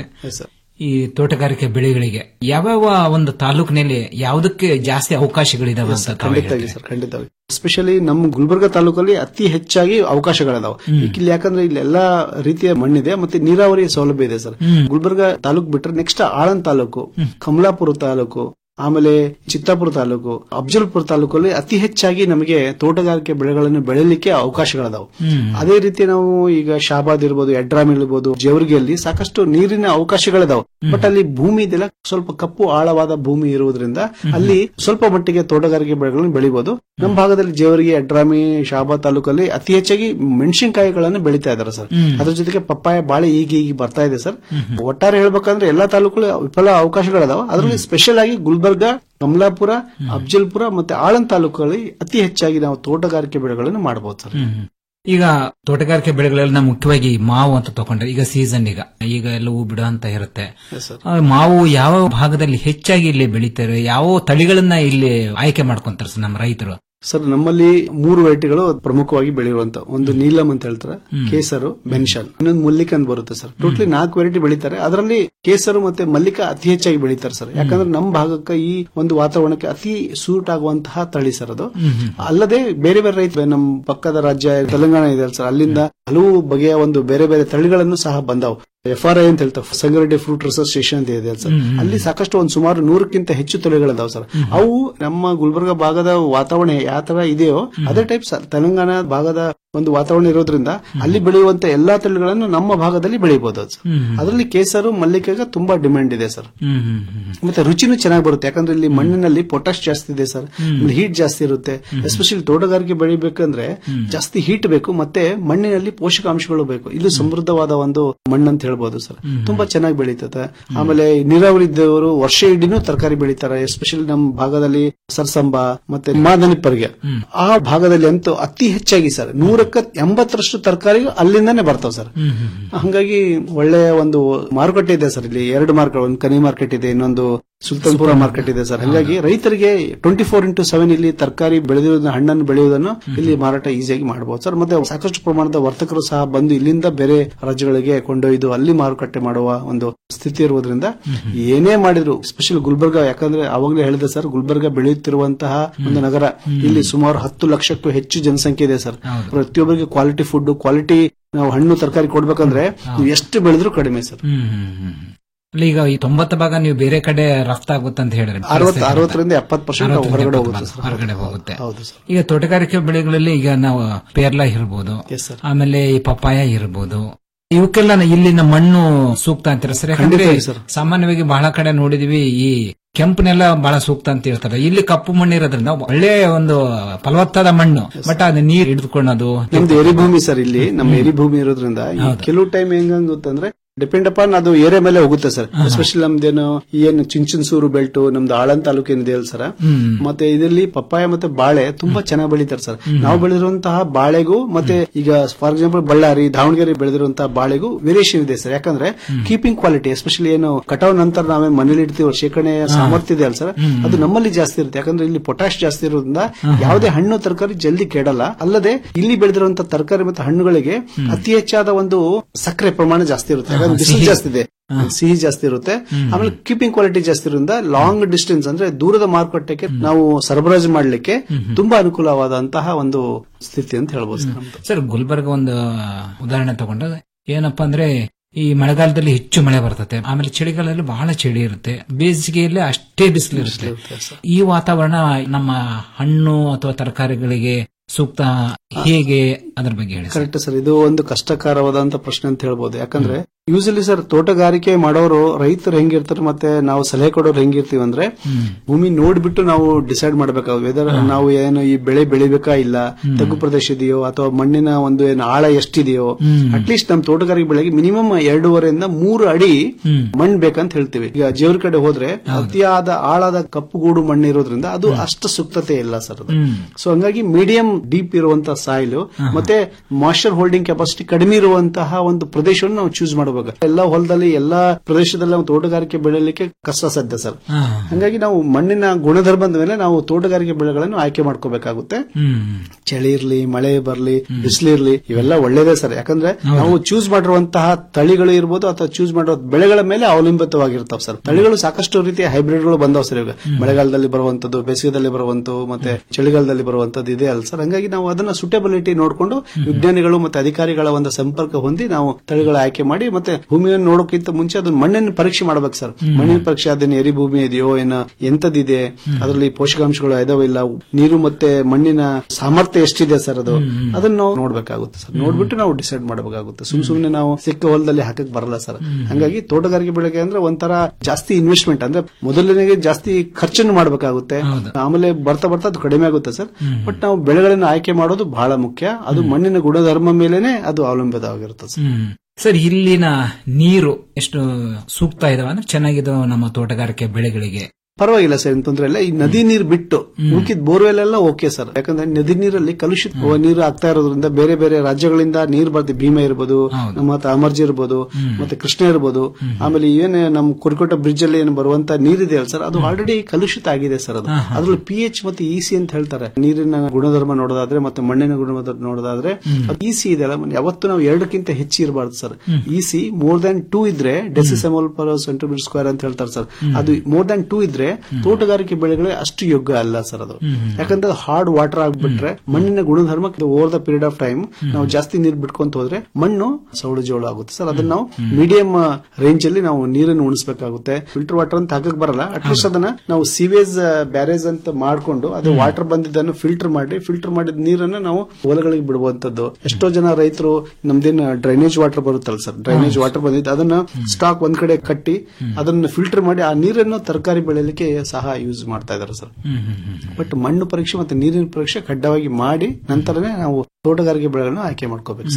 ಈ ತೋಟಗಾರಿಕೆ ಬೆಳೆಗಳಿಗೆ ಯಾವ್ಯಾವ ಒಂದು ತಾಲೂಕಿನಲ್ಲಿ ಯಾವುದಕ್ಕೆ ಜಾಸ್ತಿ ಅವಕಾಶಗಳಿದಾವೆ ಅಂತ ತಾವು ಖಂಡಿತವಾಗಿ ಹೇಳ್ತೀರಿ? ಸರ್ ಖಂಡಿತವಾಗಿ ಎಸ್ಪೆಷಲಿ ನಮ್ಮ ಗುಲ್ಬರ್ಗ ತಾಲೂಕಲ್ಲಿ ಅತಿ ಹೆಚ್ಚಾಗಿ ಅವಕಾಶಗಳಿದಾವೆ ಈಗ ಇಲ್ಲಿ ಯಾಕಂದ್ರೆ ಇಲ್ಲಿ ಎಲ್ಲಾ ರೀತಿಯ ಮಣ್ಣಿದೆ ಮತ್ತೆ ನೀರಾವರಿ ಸೌಲಭ್ಯ ಇದೆ ಸರ್ ಹ್ಮ್. ಗುಲ್ಬರ್ಗ ತಾಲೂಕು ಬಿಟ್ರೆ ನೆಕ್ಸ್ಟ್ ಆಳಂದ್ ತಾಲೂಕು ಕಮಲಾಪುರ ತಾಲೂಕು ಆಮೇಲೆ ಚಿತ್ತಾಪುರ ತಾಲೂಕು ಅಫಜಲ್ಪುರ ತಾಲೂಕಲ್ಲಿ ಅತಿ ಹೆಚ್ಚಾಗಿ ನಮಗೆ ತೋಟಗಾರಿಕೆ ಬೆಳೆಗಳನ್ನು ಬೆಳೆಯಲಿಕ್ಕೆ ಅವಕಾಶಗಳಿದಾವೆ ಅದೇ ರೀತಿ ನಾವು ಈಗ ಶಾಬಾದ್ ಇರ್ಬೋದು ಎಡ್ರಾಮ್ ಇರ್ಬೋದು ಜೇವರ್ಗಿಯಲ್ಲಿ ಸಾಕಷ್ಟು ನೀರಿನ ಅವಕಾಶಗಳಿದಾವೆ ಬಟ್ ಅಲ್ಲಿ ಭೂಮಿ ಇದೆಲ್ಲ ಸ್ವಲ್ಪ ಕಪ್ಪು ಆಳವಾದ ಭೂಮಿ ಇರುವುದರಿಂದ ಅಲ್ಲಿ ಸ್ವಲ್ಪ ಮಟ್ಟಿಗೆ ತೋಟಗಾರಿಕೆ ಬೆಳೆಗಳನ್ನು ಬೆಳಿಬಹುದು ನಮ್ಮ ಭಾಗದಲ್ಲಿ ಜೇವರ್ಗಿ ಅಡ್ರಾಮಿ ಶಾಬಾದ್ ತಾಲೂಕಲ್ಲಿ ಅತಿ ಹೆಚ್ಚಾಗಿ ಮೆಣಸಿನಕಾಯಿಗಳನ್ನು ಬೆಳೀತಾ ಇದ್ದಾರೆ ಸರ್ ಹ್ಮ್. ಅದ್ರ ಜೊತೆಗೆ ಪಪ್ಪಾಯ ಬಾಳೆ ಈಗ ಈಗ ಬರ್ತಾ ಇದೆ ಸರ್ ಒಟ್ಟಾರೆ ಹೇಳ್ಬೇಕಂದ್ರೆ ಎಲ್ಲಾ ತಾಲೂಕುಗಳು ವಿಫಲ ಅವಕಾಶಗಳಿದಾವೆ ಅದರಲ್ಲಿ ಸ್ಪೆಷಲ್ ಆಗಿ ಗುಲ್ಬರ್ಗ ಕಮಲಾಪುರ ಅಫಜಲ್ಪುರ ಮತ್ತೆ ಆಳಂದ್ ತಾಲೂಕುಗಳಲ್ಲಿ ಅತಿ ಹೆಚ್ಚಾಗಿ ನಾವು ತೋಟಗಾರಿಕೆ ಬೆಳೆಗಳನ್ನು ಮಾಡಬಹುದು ಸರ್ ಹ್ಮ್. ಈಗ ತೋಟಗಾರಿಕೆ ಬೆಳೆಗಳಲ್ಲಿ ನಾವು ಮುಖ್ಯವಾಗಿ ಮಾವು ಅಂತ ತಗೊಂಡ್ರೆ ಈಗ ಸೀಸನ್ ಈಗ ಈಗ ಎಲ್ಲ ಹೂ ಬಿಡ ಅಂತ ಇರುತ್ತೆ ಆ, ಮಾವು ಯಾವ ಭಾಗದಲ್ಲಿ ಹೆಚ್ಚಾಗಿ ಇಲ್ಲಿ ಬೆಳೀತಾರೆ ಯಾವ ತಳಿಗಳನ್ನ ಇಲ್ಲಿ ಆಯ್ಕೆ ಮಾಡ್ಕೊಂತಾರೆ ಸರ್ ನಮ್ಮ ರೈತರು ಸರ್ ನಮ್ಮಲ್ಲಿ ಮೂರು ವೆರೈಟಿಗಳು ಪ್ರಮುಖವಾಗಿ ಬೆಳೆಯುವಂತ ಒಂದು ನೀಲಂ ಅಂತ ಹೇಳ್ತಾರೆ ಕೇಸರು ಮೆನ್ಷನ್ ಇನ್ನೊಂದು ಮಲ್ಲಿಕ ಅಂತ ಬರುತ್ತೆ ಸರ್ ಟೋಟಲಿ ನಾಲ್ಕು ವೆರೈಟಿ ಬೆಳೀತಾರೆ ಅದರಲ್ಲಿ ಕೇಸರು ಮತ್ತೆ ಮಲ್ಲಿಕ ಅತಿ ಹೆಚ್ಚಾಗಿ ಬೆಳೀತಾರೆ ಸರ್ ಯಾಕಂದ್ರೆ ನಮ್ಮ ಭಾಗಕ್ಕೆ ಈ ಒಂದು ವಾತಾವರಣಕ್ಕೆ ಅತಿ ಸೂಟ್ ಆಗುವಂತಹ ತಳಿ ಸರ್ ಅದು ಅಲ್ಲದೆ ಬೇರೆ ಬೇರೆ ರೈತ ನಮ್ಮ ಪಕ್ಕದ ರಾಜ್ಯ ತೆಲಂಗಾಣ ಇದೆ ಸರ್ ಅಲ್ಲಿಂದ ಹಲವು ಬಗೆಯ ಒಂದು ಬೇರೆ ಬೇರೆ ತಳಿಗಳನ್ನು ಸಹ ಬಂದಾವು ಎಫ್ ಆರ್ ಐ ಅಂತ ಹೇಳ್ತಾರೆ ಸಂಗಾರೆಡ್ಡಿ ಫ್ರೂಟ್ ರಿಸರ್ಚ್ ಸ್ಟೇಷನ್ ಅಂತ ಇದೆ ಸರ್ ಅಲ್ಲಿ ಸಾಕಷ್ಟು ಒಂದು ಸುಮಾರು ನೂರಕ್ಕಿಂತ ಹೆಚ್ಚು ತಳಿಗಳಿದಾವೆ ಸರ್ ಅವು ನಮ್ಮ ಗುಲ್ಬರ್ಗ ಭಾಗದ ವಾತಾವರಣ ಯಾವ ತರ ಇದೆಯೋ ಅದೇ ಟೈಪ್ ತೆಲಂಗಾಣ ಭಾಗದ ಒಂದು ವಾತಾವರಣ ಇರೋದ್ರಿಂದ ಅಲ್ಲಿ ಬೆಳೆಯುವಂತ ಎಲ್ಲಾ ತಳಿಗಳನ್ನು ನಮ್ಮ ಭಾಗದಲ್ಲಿ ಬೆಳೆಯಬಹುದು ಸರ್ ಅದರಲ್ಲಿ ಕೇಸರು ಮಲ್ಲಿಕೆಗೆ ತುಂಬಾ ಡಿಮ್ಯಾಂಡ್ ಇದೆ ಸರ್ ಮತ್ತೆ ರುಚಿನೂ ಚೆನ್ನಾಗಿ ಬರುತ್ತೆ ಯಾಕಂದ್ರೆ ಇಲ್ಲಿ ಮಣ್ಣಿನಲ್ಲಿ ಪೊಟ್ಯಾಶ್ ಜಾಸ್ತಿ ಇದೆ ಸರ್ ಹೀಟ್ ಜಾಸ್ತಿ ಇರುತ್ತೆ ಎಸ್ಪೆಷಲಿ ತೋಟಗಾರಿಕೆ ಬೆಳಿಬೇಕಂದ್ರೆ ಜಾಸ್ತಿ ಹೀಟ್ ಬೇಕು ಮತ್ತೆ ಮಣ್ಣಿನಲ್ಲಿ ಪೋಷಕಾಂಶಗಳು ಬೇಕು ಇದು ಸಮೃದ್ಧವಾದ ಒಂದು ಮಣ್ಣು ಅಂತ ಹೇಳ್ಬೋದು ಹೇಳ್ಬೋದು ಸರ್ ತುಂಬಾ ಚೆನ್ನಾಗಿ ಬೆಳೀತದೆ ಆಮೇಲೆ ನೀರಾವರಿ ಇದ್ದವರು ವರ್ಷ ಇಡೀನು ತರಕಾರಿ ಬೆಳೀತಾರೆ ಎಸ್ಪೆಷಲಿ ನಮ್ಮ ಭಾಗದಲ್ಲಿ ಸರ್ಸಂಬ ಮತ್ತೆ ಮಾದನಿಪ್ಪರಿಗೆ ಆ ಭಾಗದಲ್ಲಿ ಅಂತೂ ಅತಿ ಹೆಚ್ಚಾಗಿ ಸರ್ ನೂರಕ್ಕ ಎಂಬತ್ತರಷ್ಟು ತರಕಾರಿ ಅಲ್ಲಿಂದಾನೆ ಬರ್ತಾವ ಸರ್ ಹಂಗಾಗಿ ಒಳ್ಳೆಯ ಒಂದು ಮಾರುಕಟ್ಟೆ ಇದೆ ಸರ್ ಇಲ್ಲಿ ಎರಡು ಮಾರ್ಕೆಟ್ ಒಂದು ಕನಿ ಮಾರ್ಕೆಟ್ ಇದೆ ಇನ್ನೊಂದು ಸುಲ್ತಾನ್ಪುರ ಮಾರ್ಕೆಟ್ ಇದೆ ಸರ್ ಹಾಗಾಗಿ ರೈತರಿಗೆ ಟ್ವೆಂಟಿ ಫೋರ್ ಇಂಟು ಸೆವೆನ್ ಇಲ್ಲಿ ತರಕಾರಿ ಬೆಳೆದಿರೋದನ್ನ ಹಣ್ಣನ್ನು ಬೆಳೆಯುವುದನ್ನು ಇಲ್ಲಿ ಮಾರಾಟ ಈಸಿಯಾಗಿ ಮಾಡಬಹುದು ಸರ್ ಮತ್ತೆ ಸಾಕಷ್ಟು ಪ್ರಮಾಣದ ವರ್ತಕರು ಸಹ ಬಂದು ಇಲ್ಲಿಂದ ಬೇರೆ ರಾಜ್ಯಗಳಿಗೆ ಕೊಂಡೊಯ್ದು ಅಲ್ಲಿ ಮಾರುಕಟ್ಟೆ ಮಾಡುವ ಒಂದು ಸ್ಥಿತಿ ಇರುವುದರಿಂದ ಏನೇ ಮಾಡಿದ್ರು ಸ್ಪೆಷಲ್ ಗುಲ್ಬರ್ಗ ಯಾಕಂದ್ರೆ ಅವಾಗಲೇ ಹೇಳಿದೆ ಸರ್ ಗುಲ್ಬರ್ಗ ಬೆಳೆಯುತ್ತಿರುವಂತಹ ಒಂದು ನಗರ ಇಲ್ಲಿ ಸುಮಾರು ಹತ್ತು ಲಕ್ಷಕ್ಕೂ ಹೆಚ್ಚು ಜನಸಂಖ್ಯೆ ಇದೆ ಸರ್ ಪ್ರತಿಯೊಬ್ಬರಿಗೆ ಕ್ವಾಲಿಟಿ ಫುಡ್ ಕ್ವಾಲಿಟಿ ನಾವು ಹಣ್ಣು ತರಕಾರಿ ಕೊಡ್ಬೇಕಂದ್ರೆ ನೀವು ಎಷ್ಟು ಬೆಳೆದ್ರು ಕಡಿಮೆ ಸರ್ ಅಲ್ಲಿ ಈಗ ಈ ತೊಂಬತ್ತು ಭಾಗ ನೀವು ಬೇರೆ ಕಡೆ ರಫ್ತಾಗುತ್ತೆ ಅಂತ ಹೇಳಿದ್ರೆ ಅರವತ್ತು ಅರವತ್ತರಿಂದ ಎಪ್ಪತ್ತು ಪರ್ಸೆಂಟ್ ಹೊರಗಡೆ ಹೋಗುತ್ತೆ ಸರ್ ಹೊರಗಡೆ ಹೋಗುತ್ತೆ ಹೌದು ಸರ್ ಈಗ ತೋಟಗಾರಿಕೆ ಬೆಳೆಗಳಲ್ಲಿ ಈಗ ನಾವು ಪೇರ್ಲ ಇರ್ಬೋದು ಆಮೇಲೆ ಈ ಪಪ್ಪಾಯ ಇರ್ಬೋದು ಇವಕ್ಕೆಲ್ಲ ಇಲ್ಲಿನ ಮಣ್ಣು ಸೂಕ್ತ ಅಂತೀರ ಸರ್ ಯಾಕಂದ್ರೆ ಖಂಡಿತ ಸರ್. ಸಾಮಾನ್ಯವಾಗಿ ಬಹಳ ಕಡೆ ನೋಡಿದೀವಿ ಈ ಕೆಂಪನೆಲ್ಲ ಬಹಳ ಸೂಕ್ತ ಅಂತ ಹೇಳ್ತಾರೆ ಇಲ್ಲಿ ಕಪ್ಪು ಮಣ್ಣು ಇರೋದ್ರಿಂದ ಒಳ್ಳೆ ಒಂದು ಫಲವತ್ತಾದ ಮಣ್ಣು ಬಟ್ ಅದು ನೀರ್ ಹಿಡಿದುಕೊಳ್ಳೋದು ನಮ್ದು ಎರಿಭೂಮಿ ಸರ್ ಇಲ್ಲಿ ನಮ್ಮ ಎರಿಭೂಮಿ ಇರೋದ್ರಿಂದ ಈ ಕೆಲವು ಟೈಮ್ ಹೆಂಗ್ ಗೊತ್ತಂದ್ರೆ ಡಿಪೆಂಡ್ ಅಪಾನ್ ಅದು ಏರಿಯಾ ಮೇಲೆ ಹೋಗುತ್ತೆ ಸರ್ ಎಸ್ಪೆಷಲಿ ನಮ್ದೇನು ಈ ಏನು ಚಿಂಚನ್ಸೂರು ಬೆಲ್ಟ್ ನಮ್ದು ಆಳಂತ ತಾಲೂಕು ಏನಿದೆ ಅಲ್ಲ ಸರ್ ಮತ್ತೆ ಇದರಲ್ಲಿ ಪಪ್ಪಾಯ ಮತ್ತೆ ಬಾಳೆ ತುಂಬಾ ಚೆನ್ನಾಗಿ ಬೆಳೀತಾರೆ ಸರ್ ನಾವು ಬೆಳೆದಿರುವಂತಹ ಬಾಳೆಗೂ ಮತ್ತೆ ಈಗ ಫಾರ್ ಎಕ್ಸಾಂಪಲ್ ಬಳ್ಳಾರಿ ದಾವಣಗೆರೆ ಬೆಳೆದಿರುವಂತಹ ಬಾಳೆಗೂ ವೇರಿಯೇಷನ್ ಇದೆ ಸರ್ ಯಾಕಂದ್ರೆ ಕೀಪಿಂಗ್ ಕ್ವಾಲಿಟಿ ಎಸ್ಪೆಷಲಿ ಏನು ಕಟಾವ್ ನಂತರ ನಾವೇ ಮನೇಲಿ ಇಡ್ತೀವಿ ಶೇಖರಣೆ ಸಾಮರ್ಥ್ಯ ಇದೆ ಅಲ್ಲ ಸರ್ ಅದು ನಮ್ಮಲ್ಲಿ ಜಾಸ್ತಿ ಇರುತ್ತೆ ಯಾಕಂದ್ರೆ ಇಲ್ಲಿ ಪೊಟ್ಯಾಶ್ ಜಾಸ್ತಿ ಇರೋದ್ರಿಂದ ಯಾವುದೇ ಹಣ್ಣು ತರಕಾರಿ ಜಲ್ದಿ ಕೆಡಲ್ಲ ಅಲ್ಲದೆ ಇಲ್ಲಿ ಬೆಳೆದಿರುವಂತಹ ತರಕಾರಿ ಮತ್ತು ಹಣ್ಣುಗಳಿಗೆ ಅತಿ ಹೆಚ್ಚಾದ ಒಂದು ಸಕ್ಕರೆ ಪ್ರಮಾಣ ಜಾಸ್ತಿ ಇರುತ್ತೆ ಯಾಕಂದ್ರೆ ಬಿಸಿಲು ಜಾಸ್ತಿ ಇದೆ ಸಿಹಿ ಜಾಸ್ತಿ ಇರುತ್ತೆ ಆಮೇಲೆ ಕೀಪಿಂಗ್ ಕ್ವಾಲಿಟಿ ಜಾಸ್ತಿ ಇರೋದ್ರಿಂದ ಲಾಂಗ್ ಡಿಸ್ಟೆನ್ಸ್ ಅಂದ್ರೆ ದೂರದ ಮಾರುಕಟ್ಟೆಗೆ ನಾವು ಸರಬರಾಜು ಮಾಡ್ಲಿಕ್ಕೆ ತುಂಬಾ ಅನುಕೂಲವಾದಂತಹ ಒಂದು ಸ್ಥಿತಿ ಅಂತ ಹೇಳ್ಬೋದು ಸರ್ ನಮ್ದು. ಸರ್ ಗುಲ್ಬರ್ಗ ಒಂದು ಉದಾಹರಣೆ ತಗೊಂಡ್ರೆ ಏನಪ್ಪಾ ಅಂದ್ರೆ ಈ ಮಳೆಗಾಲದಲ್ಲಿ ಹೆಚ್ಚು ಮಳೆ ಬರ್ತದೆ ಆಮೇಲೆ ಚಳಿಗಾಲದಲ್ಲಿ ಬಹಳ ಚಳಿ ಇರುತ್ತೆ ಬೇಸಿಗೆಯಲ್ಲಿ ಅಷ್ಟೇ ಬಿಸಿಲು ಇರುತ್ತೆ ಈ ವಾತಾವರಣ ನಮ್ಮ ಹಣ್ಣು ಅಥವಾ ತರಕಾರಿಗಳಿಗೆ ಸೂಕ್ತ ಹೇಗೆ ಅದ್ರ ಬಗ್ಗೆ ಹೇಳಿ ಸರ್. ಕರೆಕ್ಟ್ ಸರ್ ಇದು ಒಂದು ಕಷ್ಟಕರವಾದಂತ ಪ್ರಶ್ನೆ ಅಂತ ಹೇಳ್ಬೋದು ಯಾಕಂದ್ರೆ ಯೂಸಲಿ ಸರ್ ತೋಟಗಾರಿಕೆ ಮಾಡೋರು ರೈತರು ಹೆಂಗಿರ್ತಾರೆ ಮತ್ತೆ ನಾವು ಸಲಹೆ ಕೊಡೋರು ಹೆಂಗಿರ್ತೀವಿ ಅಂದ್ರೆ ಭೂಮಿ ನೋಡ್ಬಿಟ್ಟು ನಾವು ಡಿಸೈಡ್ ಮಾಡ್ಬೇಕಾಗುತ್ತೆ ವೆದರ್ ನಾವು ಏನು ಈ ಬೆಳೆ ಬೆಳಿಬೇಕಾ ಇಲ್ಲ ತಗ್ಗು ಪ್ರದೇಶ ಇದೆಯೋ ಅಥವಾ ಮಣ್ಣಿನ ಒಂದು ಏನು ಆಳ ಎಷ್ಟಿದೆಯೋ ಅಟ್ಲೀಸ್ಟ್ ನಮ್ಮ ತೋಟಗಾರಿಕೆ ಬೆಳೆಗೆ ಮಿನಿಮಮ್ ಎರಡೂವರೆಯಿಂದ ಮೂರು ಅಡಿ ಮಣ್ಣು ಬೇಕಂತ ಹೇಳ್ತೀವಿ ಈಗ ಜೇವ್ರ ಕಡೆ ಹೋದ್ರೆ ಅತಿಯಾದ ಆಳದ ಕಪ್ಪು ಗೂಡು ಮಣ್ಣು ಇರೋದ್ರಿಂದ ಅದು ಅಷ್ಟು ಸೂಕ್ತತೆ ಇಲ್ಲ ಸರ್ ಅದು ಸೊ ಹಂಗಾಗಿ ಮೀಡಿಯಂ ಡೀಪ್ ಇರುವಂತಹ ಸಾಯಿಲ್ ಮತ್ತೆ ಮಾಯ್ಚರ್ ಹೋಲ್ಡಿಂಗ್ ಕೆಪಾಸಿಟಿ ಕಡಿಮೆ ಇರುವಂತಹ ಒಂದು ಪ್ರದೇಶವನ್ನು ನಾವು ಚೂಸ್ ಮಾಡಬೇಕು ಎಲ್ಲ ಹೊಲದಲ್ಲಿ ಎಲ್ಲಾ ಪ್ರದೇಶದಲ್ಲಿ ನಾವು ತೋಟಗಾರಿಕೆ ಬೆಳೆಯಲಿಕ್ಕೆ ಕಷ್ಟ ಸಾಧ್ಯ ಸರ್ ಹಂಗಾಗಿ ನಾವು ಮಣ್ಣಿನ ಗುಣಧರ್ಮದ ಮೇಲೆ ನಾವು ತೋಟಗಾರಿಕೆ ಬೆಳೆಗಳನ್ನು ಆಯ್ಕೆ ಮಾಡ್ಕೋಬೇಕಾಗುತ್ತೆ ಚಳಿ ಇರ್ಲಿ ಮಳೆ ಬರ್ಲಿ ಬಿಸಿಲಿರ್ಲಿ ಇವೆಲ್ಲ ಒಳ್ಳೇದೇ ಸರ್ ಯಾಕಂದ್ರೆ ನಾವು ಚೂಸ್ ಮಾಡಿರುವಂತಹ ತಳಿಗಳು ಇರ್ಬೋದು ಅಥವಾ ಚೂಸ್ ಮಾಡಿರೋ ಬೆಳೆಗಳ ಮೇಲೆ ಅವಲಂಬಿತವಾಗಿರ್ತಾವ ಸರ್ ತಳಿಗಳು ಸಾಕಷ್ಟು ರೀತಿಯ ಹೈಬ್ರಿಡ್ಗಳು ಬಂದಾವ್ ಸರ್ ಇವಾಗ ಮಳೆಗಾಲದಲ್ಲಿ ಬರುವಂತದ್ದು ಬೇಸಿಗೆದಲ್ಲಿ ಬರುವಂತದ್ದು ಮತ್ತೆ ಚಳಿಗಾಲದಲ್ಲಿ ಬರುವಂತದ್ದು ಇದೆ ಅಲ್ಲ ಸರ್ ಹಂಗಾಗಿ ನಾವು ಅದನ್ನ ಸುಟೇಬಿಲಿಟಿ ನೋಡಿಕೊಂಡು ವಿಜ್ಞಾನಿಗಳು ಮತ್ತೆ ಅಧಿಕಾರಿಗಳ ಒಂದು ಸಂಪರ್ಕ ಹೊಂದಿ ನಾವು ತಳಿಗಳ ಆಯ್ಕೆ ಮಾಡಿ ಮತ್ತೆ ಭೂಮಿಯನ್ನು ನೋಡೋಕ್ಕಿಂತ ಮುಂಚೆ ಅದನ್ನ ಮಣ್ಣಿನ ಪರೀಕ್ಷೆ ಮಾಡ್ಬೇಕು ಸರ್ ಮಣ್ಣಿನ ಪರೀಕ್ಷೆ ಅದೇನು ಎರಿ ಭೂಮಿ ಇದೆಯೋ ಏನ ಎಂತದಿದೆ ಅದರಲ್ಲಿ ಪೋಷಕಾಂಶಗಳು ಇದಾವ ಇಲ್ಲ ನೀರು ಮತ್ತೆ ಮಣ್ಣಿನ ಸಾಮರ್ಥ್ಯ ಎಷ್ಟಿದೆ ಸರ್ ಅದು ಅದನ್ನ ನಾವು ನೋಡ್ಬೇಕಾಗುತ್ತೆ ಸರ್ ನೋಡ್ಬಿಟ್ಟು ನಾವು ಡಿಸೈಡ್ ಮಾಡಬೇಕಾಗುತ್ತೆ ಸುಮ್ ಸುಮ್ನೆ ನಾವು ಸಿಕ್ಕ ಹೊಲದಲ್ಲಿ ಹಾಕಕ್ ಬರಲ್ಲ ಸರ್ ಹಂಗಾಗಿ ತೋಟಗಾರಿಕೆ ಬೆಳೆಗೆ ಅಂದ್ರೆ ಒಂಥರ ಜಾಸ್ತಿ ಇನ್ವೆಸ್ಟ್ಮೆಂಟ್ ಅಂದ್ರೆ ಮೊದಲನೇಗೆ ಜಾಸ್ತಿ ಖರ್ಚನ್ನು ಮಾಡಬೇಕಾಗುತ್ತೆ ಆಮೇಲೆ ಬರ್ತಾ ಬರ್ತಾ ಅದು ಕಡಿಮೆ ಆಗುತ್ತೆ ಸರ್ ಬಟ್ ನಾವು ಬೆಳೆಗಳನ್ನು ಆಯ್ಕೆ ಮಾಡೋದು ಬಹಳ ಮುಖ್ಯ ಅದು ಮಣ್ಣಿನ ಗುಣಧರ್ಮ ಮೇಲೆನೆ ಅದು ಅವಲಂಬಿತವಾಗಿರುತ್ತೆ ಸರ್ ಹ್ಮ್. ಸರ್ ಇಲ್ಲಿನ ನೀರು ಎಷ್ಟು ಸೂಕ್ತ ಇದಾವ ಅಂದ್ರೆ ಚೆನ್ನಾಗಿದಾವ ನಮ್ಮ ತೋಟಗಾರಿಕೆ ಬೆಳೆಗಳಿಗೆ ಪರವಾಗಿಲ್ಲ ಸರ್ ಏನ್ ತೊಂದ್ರೆ ಇಲ್ಲ ಈ ನದಿ ನೀರು ಬಿಟ್ಟು ಉಳ್ಕಿದ್ ಬೋರ್ವೆಲ್ ಎಲ್ಲ ಓಕೆ ಸರ್ ಯಾಕಂದ್ರೆ ನದಿ ನೀರಲ್ಲಿ ಕಲುಷಿತ ನೀರು ಆಗ್ತಾ ಇರೋದ್ರಿಂದ ಬೇರೆ ಬೇರೆ ರಾಜ್ಯಗಳಿಂದ ನೀರು ಬರ್ತೀವಿ ಭೀಮಾ ಇರ್ಬೋದು ಮತ್ತೆ ಅಮರ್ಜಿ ಇರ್ಬೋದು ಮತ್ತೆ ಕೃಷ್ಣ ಇರ್ಬೋದು ಆಮೇಲೆ ಏನ್ ನಮ್ ಕೊರಿಕೋಟ ಬ್ರಿಡ್ಜ್ ಅಲ್ಲಿ ಏನು ಬರುವಂತ ನೀರಿದೆ ಅಲ್ಲ ಸರ್ ಅದು ಆಲ್ರೆಡಿ ಕಲುಷಿತ ಆಗಿದೆ ಸರ್ ಅದು ಅದ್ರಲ್ಲಿ ಪಿ ಎಚ್ ಮತ್ತೆ ಇ ಸಿ ಅಂತ ಹೇಳ್ತಾರೆ ನೀರಿನ ಗುಣಧರ್ಮ ನೋಡೋದಾದ್ರೆ ಮತ್ತೆ ಮಣ್ಣಿನ ಗುಣಧರ್ಮ ನೋಡೋದಾದ್ರೆ ಇ ಸಿ ಇದೆ ಅಲ್ಲ ಯಾವತ್ತು ನಾವು ಎರಡಕ್ಕಿಂತ ಹೆಚ್ಚು ಇರಬಾರ್ದು sir E C more than two ಇದ್ರೆ ಡೆಸಿಸೆಮಲ್ ಪರ್ ಸೆಂಟಿಮೀಟರ್ ಸ್ಕ್ವೇರ್ ಅಂತ ಹೇಳ್ತಾರೆ ಸರ್ ಅದು ಮೋರ್ ದನ್ ಟೂ ಇದ್ರೆ ತೋಟಗಾರಿಕೆ ಬೆಳೆಗಳಿಗೆ ಅಷ್ಟು ಯೋಗ್ಯ ಅಲ್ಲ ಸರ್ ಅದು ಯಾಕಂದ್ರೆ ಹಾರ್ಡ್ ವಾಟರ್ ಆಗ್ಬಿಟ್ರೆ ಮಣ್ಣಿನ ಗುಣಧರ್ಮ over the period of time ನಾವು ಜಾಸ್ತಿ ನೀರು ಬಿಟ್ಕೊಂತ ಹೋದ್ರೆ ಮಣ್ಣು ಸೌಳು ಜೋಳ ಆಗುತ್ತೆ ಸರ್ ಅದನ್ನ ನಾವು ಮೀಡಿಯಂ ರೇಂಜ್ ಅಲ್ಲಿ ನಾವು ನೀರನ್ನು ಉಣಿಸಬೇಕಾಗುತ್ತೆ ಫಿಲ್ಟರ್ ವಾಟರ್ ಅಂತ ಹಾಕಕ್ ಬರಲ್ಲ ಅಟ್ಲೀಸ್ಟ್ ಅದನ್ನ ನಾವು ಸಿವೇಜ್ ಬ್ಯಾರೇಜ್ ಅಂತ ಮಾಡ್ಕೊಂಡು ಅದು ವಾಟರ್ ಬಂದಿದ್ದನ್ನು ಫಿಲ್ಟರ್ ಮಾಡಿ ಫಿಲ್ಟರ್ ಮಾಡಿದ ನೀರನ್ನ ನಾವು ಹೊಲಗಳಿಗೆ ಬಿಡುವಂತದ್ದು ಎಷ್ಟೋ ಜನ ರೈತರು ನಮ್ದೇನು ಡ್ರೈನೇಜ್ ವಾಟರ್ ಬರುತ್ತಲ್ಲ ಸರ್ ಡ್ರೈನೇಜ್ ವಾಟರ್ ಬಂದಿದ್ದು ಅದನ್ನ ಸ್ಟಾಕ್ ಒಂದ್ ಕಡೆ ಕಟ್ಟಿ ಅದನ್ನ ಫಿಲ್ಟರ್ ಮಾಡಿ ಆ ನೀರನ್ನು ತರಕಾರಿ ಬೆಳೆಯಲಿಕ್ಕೆ ಸಹ ಯೂಸ್ ಮಾಡ್ತಾ ಇದಾರೆ ಸರ್ ಬಟ್ ಮಣ್ಣು ಪರೀಕ್ಷೆ ಮತ್ತೆ ನೀರಿನ ಪರೀಕ್ಷೆ ಕಡ್ಡಾಯವಾಗಿ ಮಾಡಿ ನಂತರನೇ ನಾವು ತೋಟಗಾರಿಕೆ ಬೆಳೆಗಳನ್ನ ಆಯ್ಕೆ ಮಾಡ್ಕೋಬೇಕು ಸರ್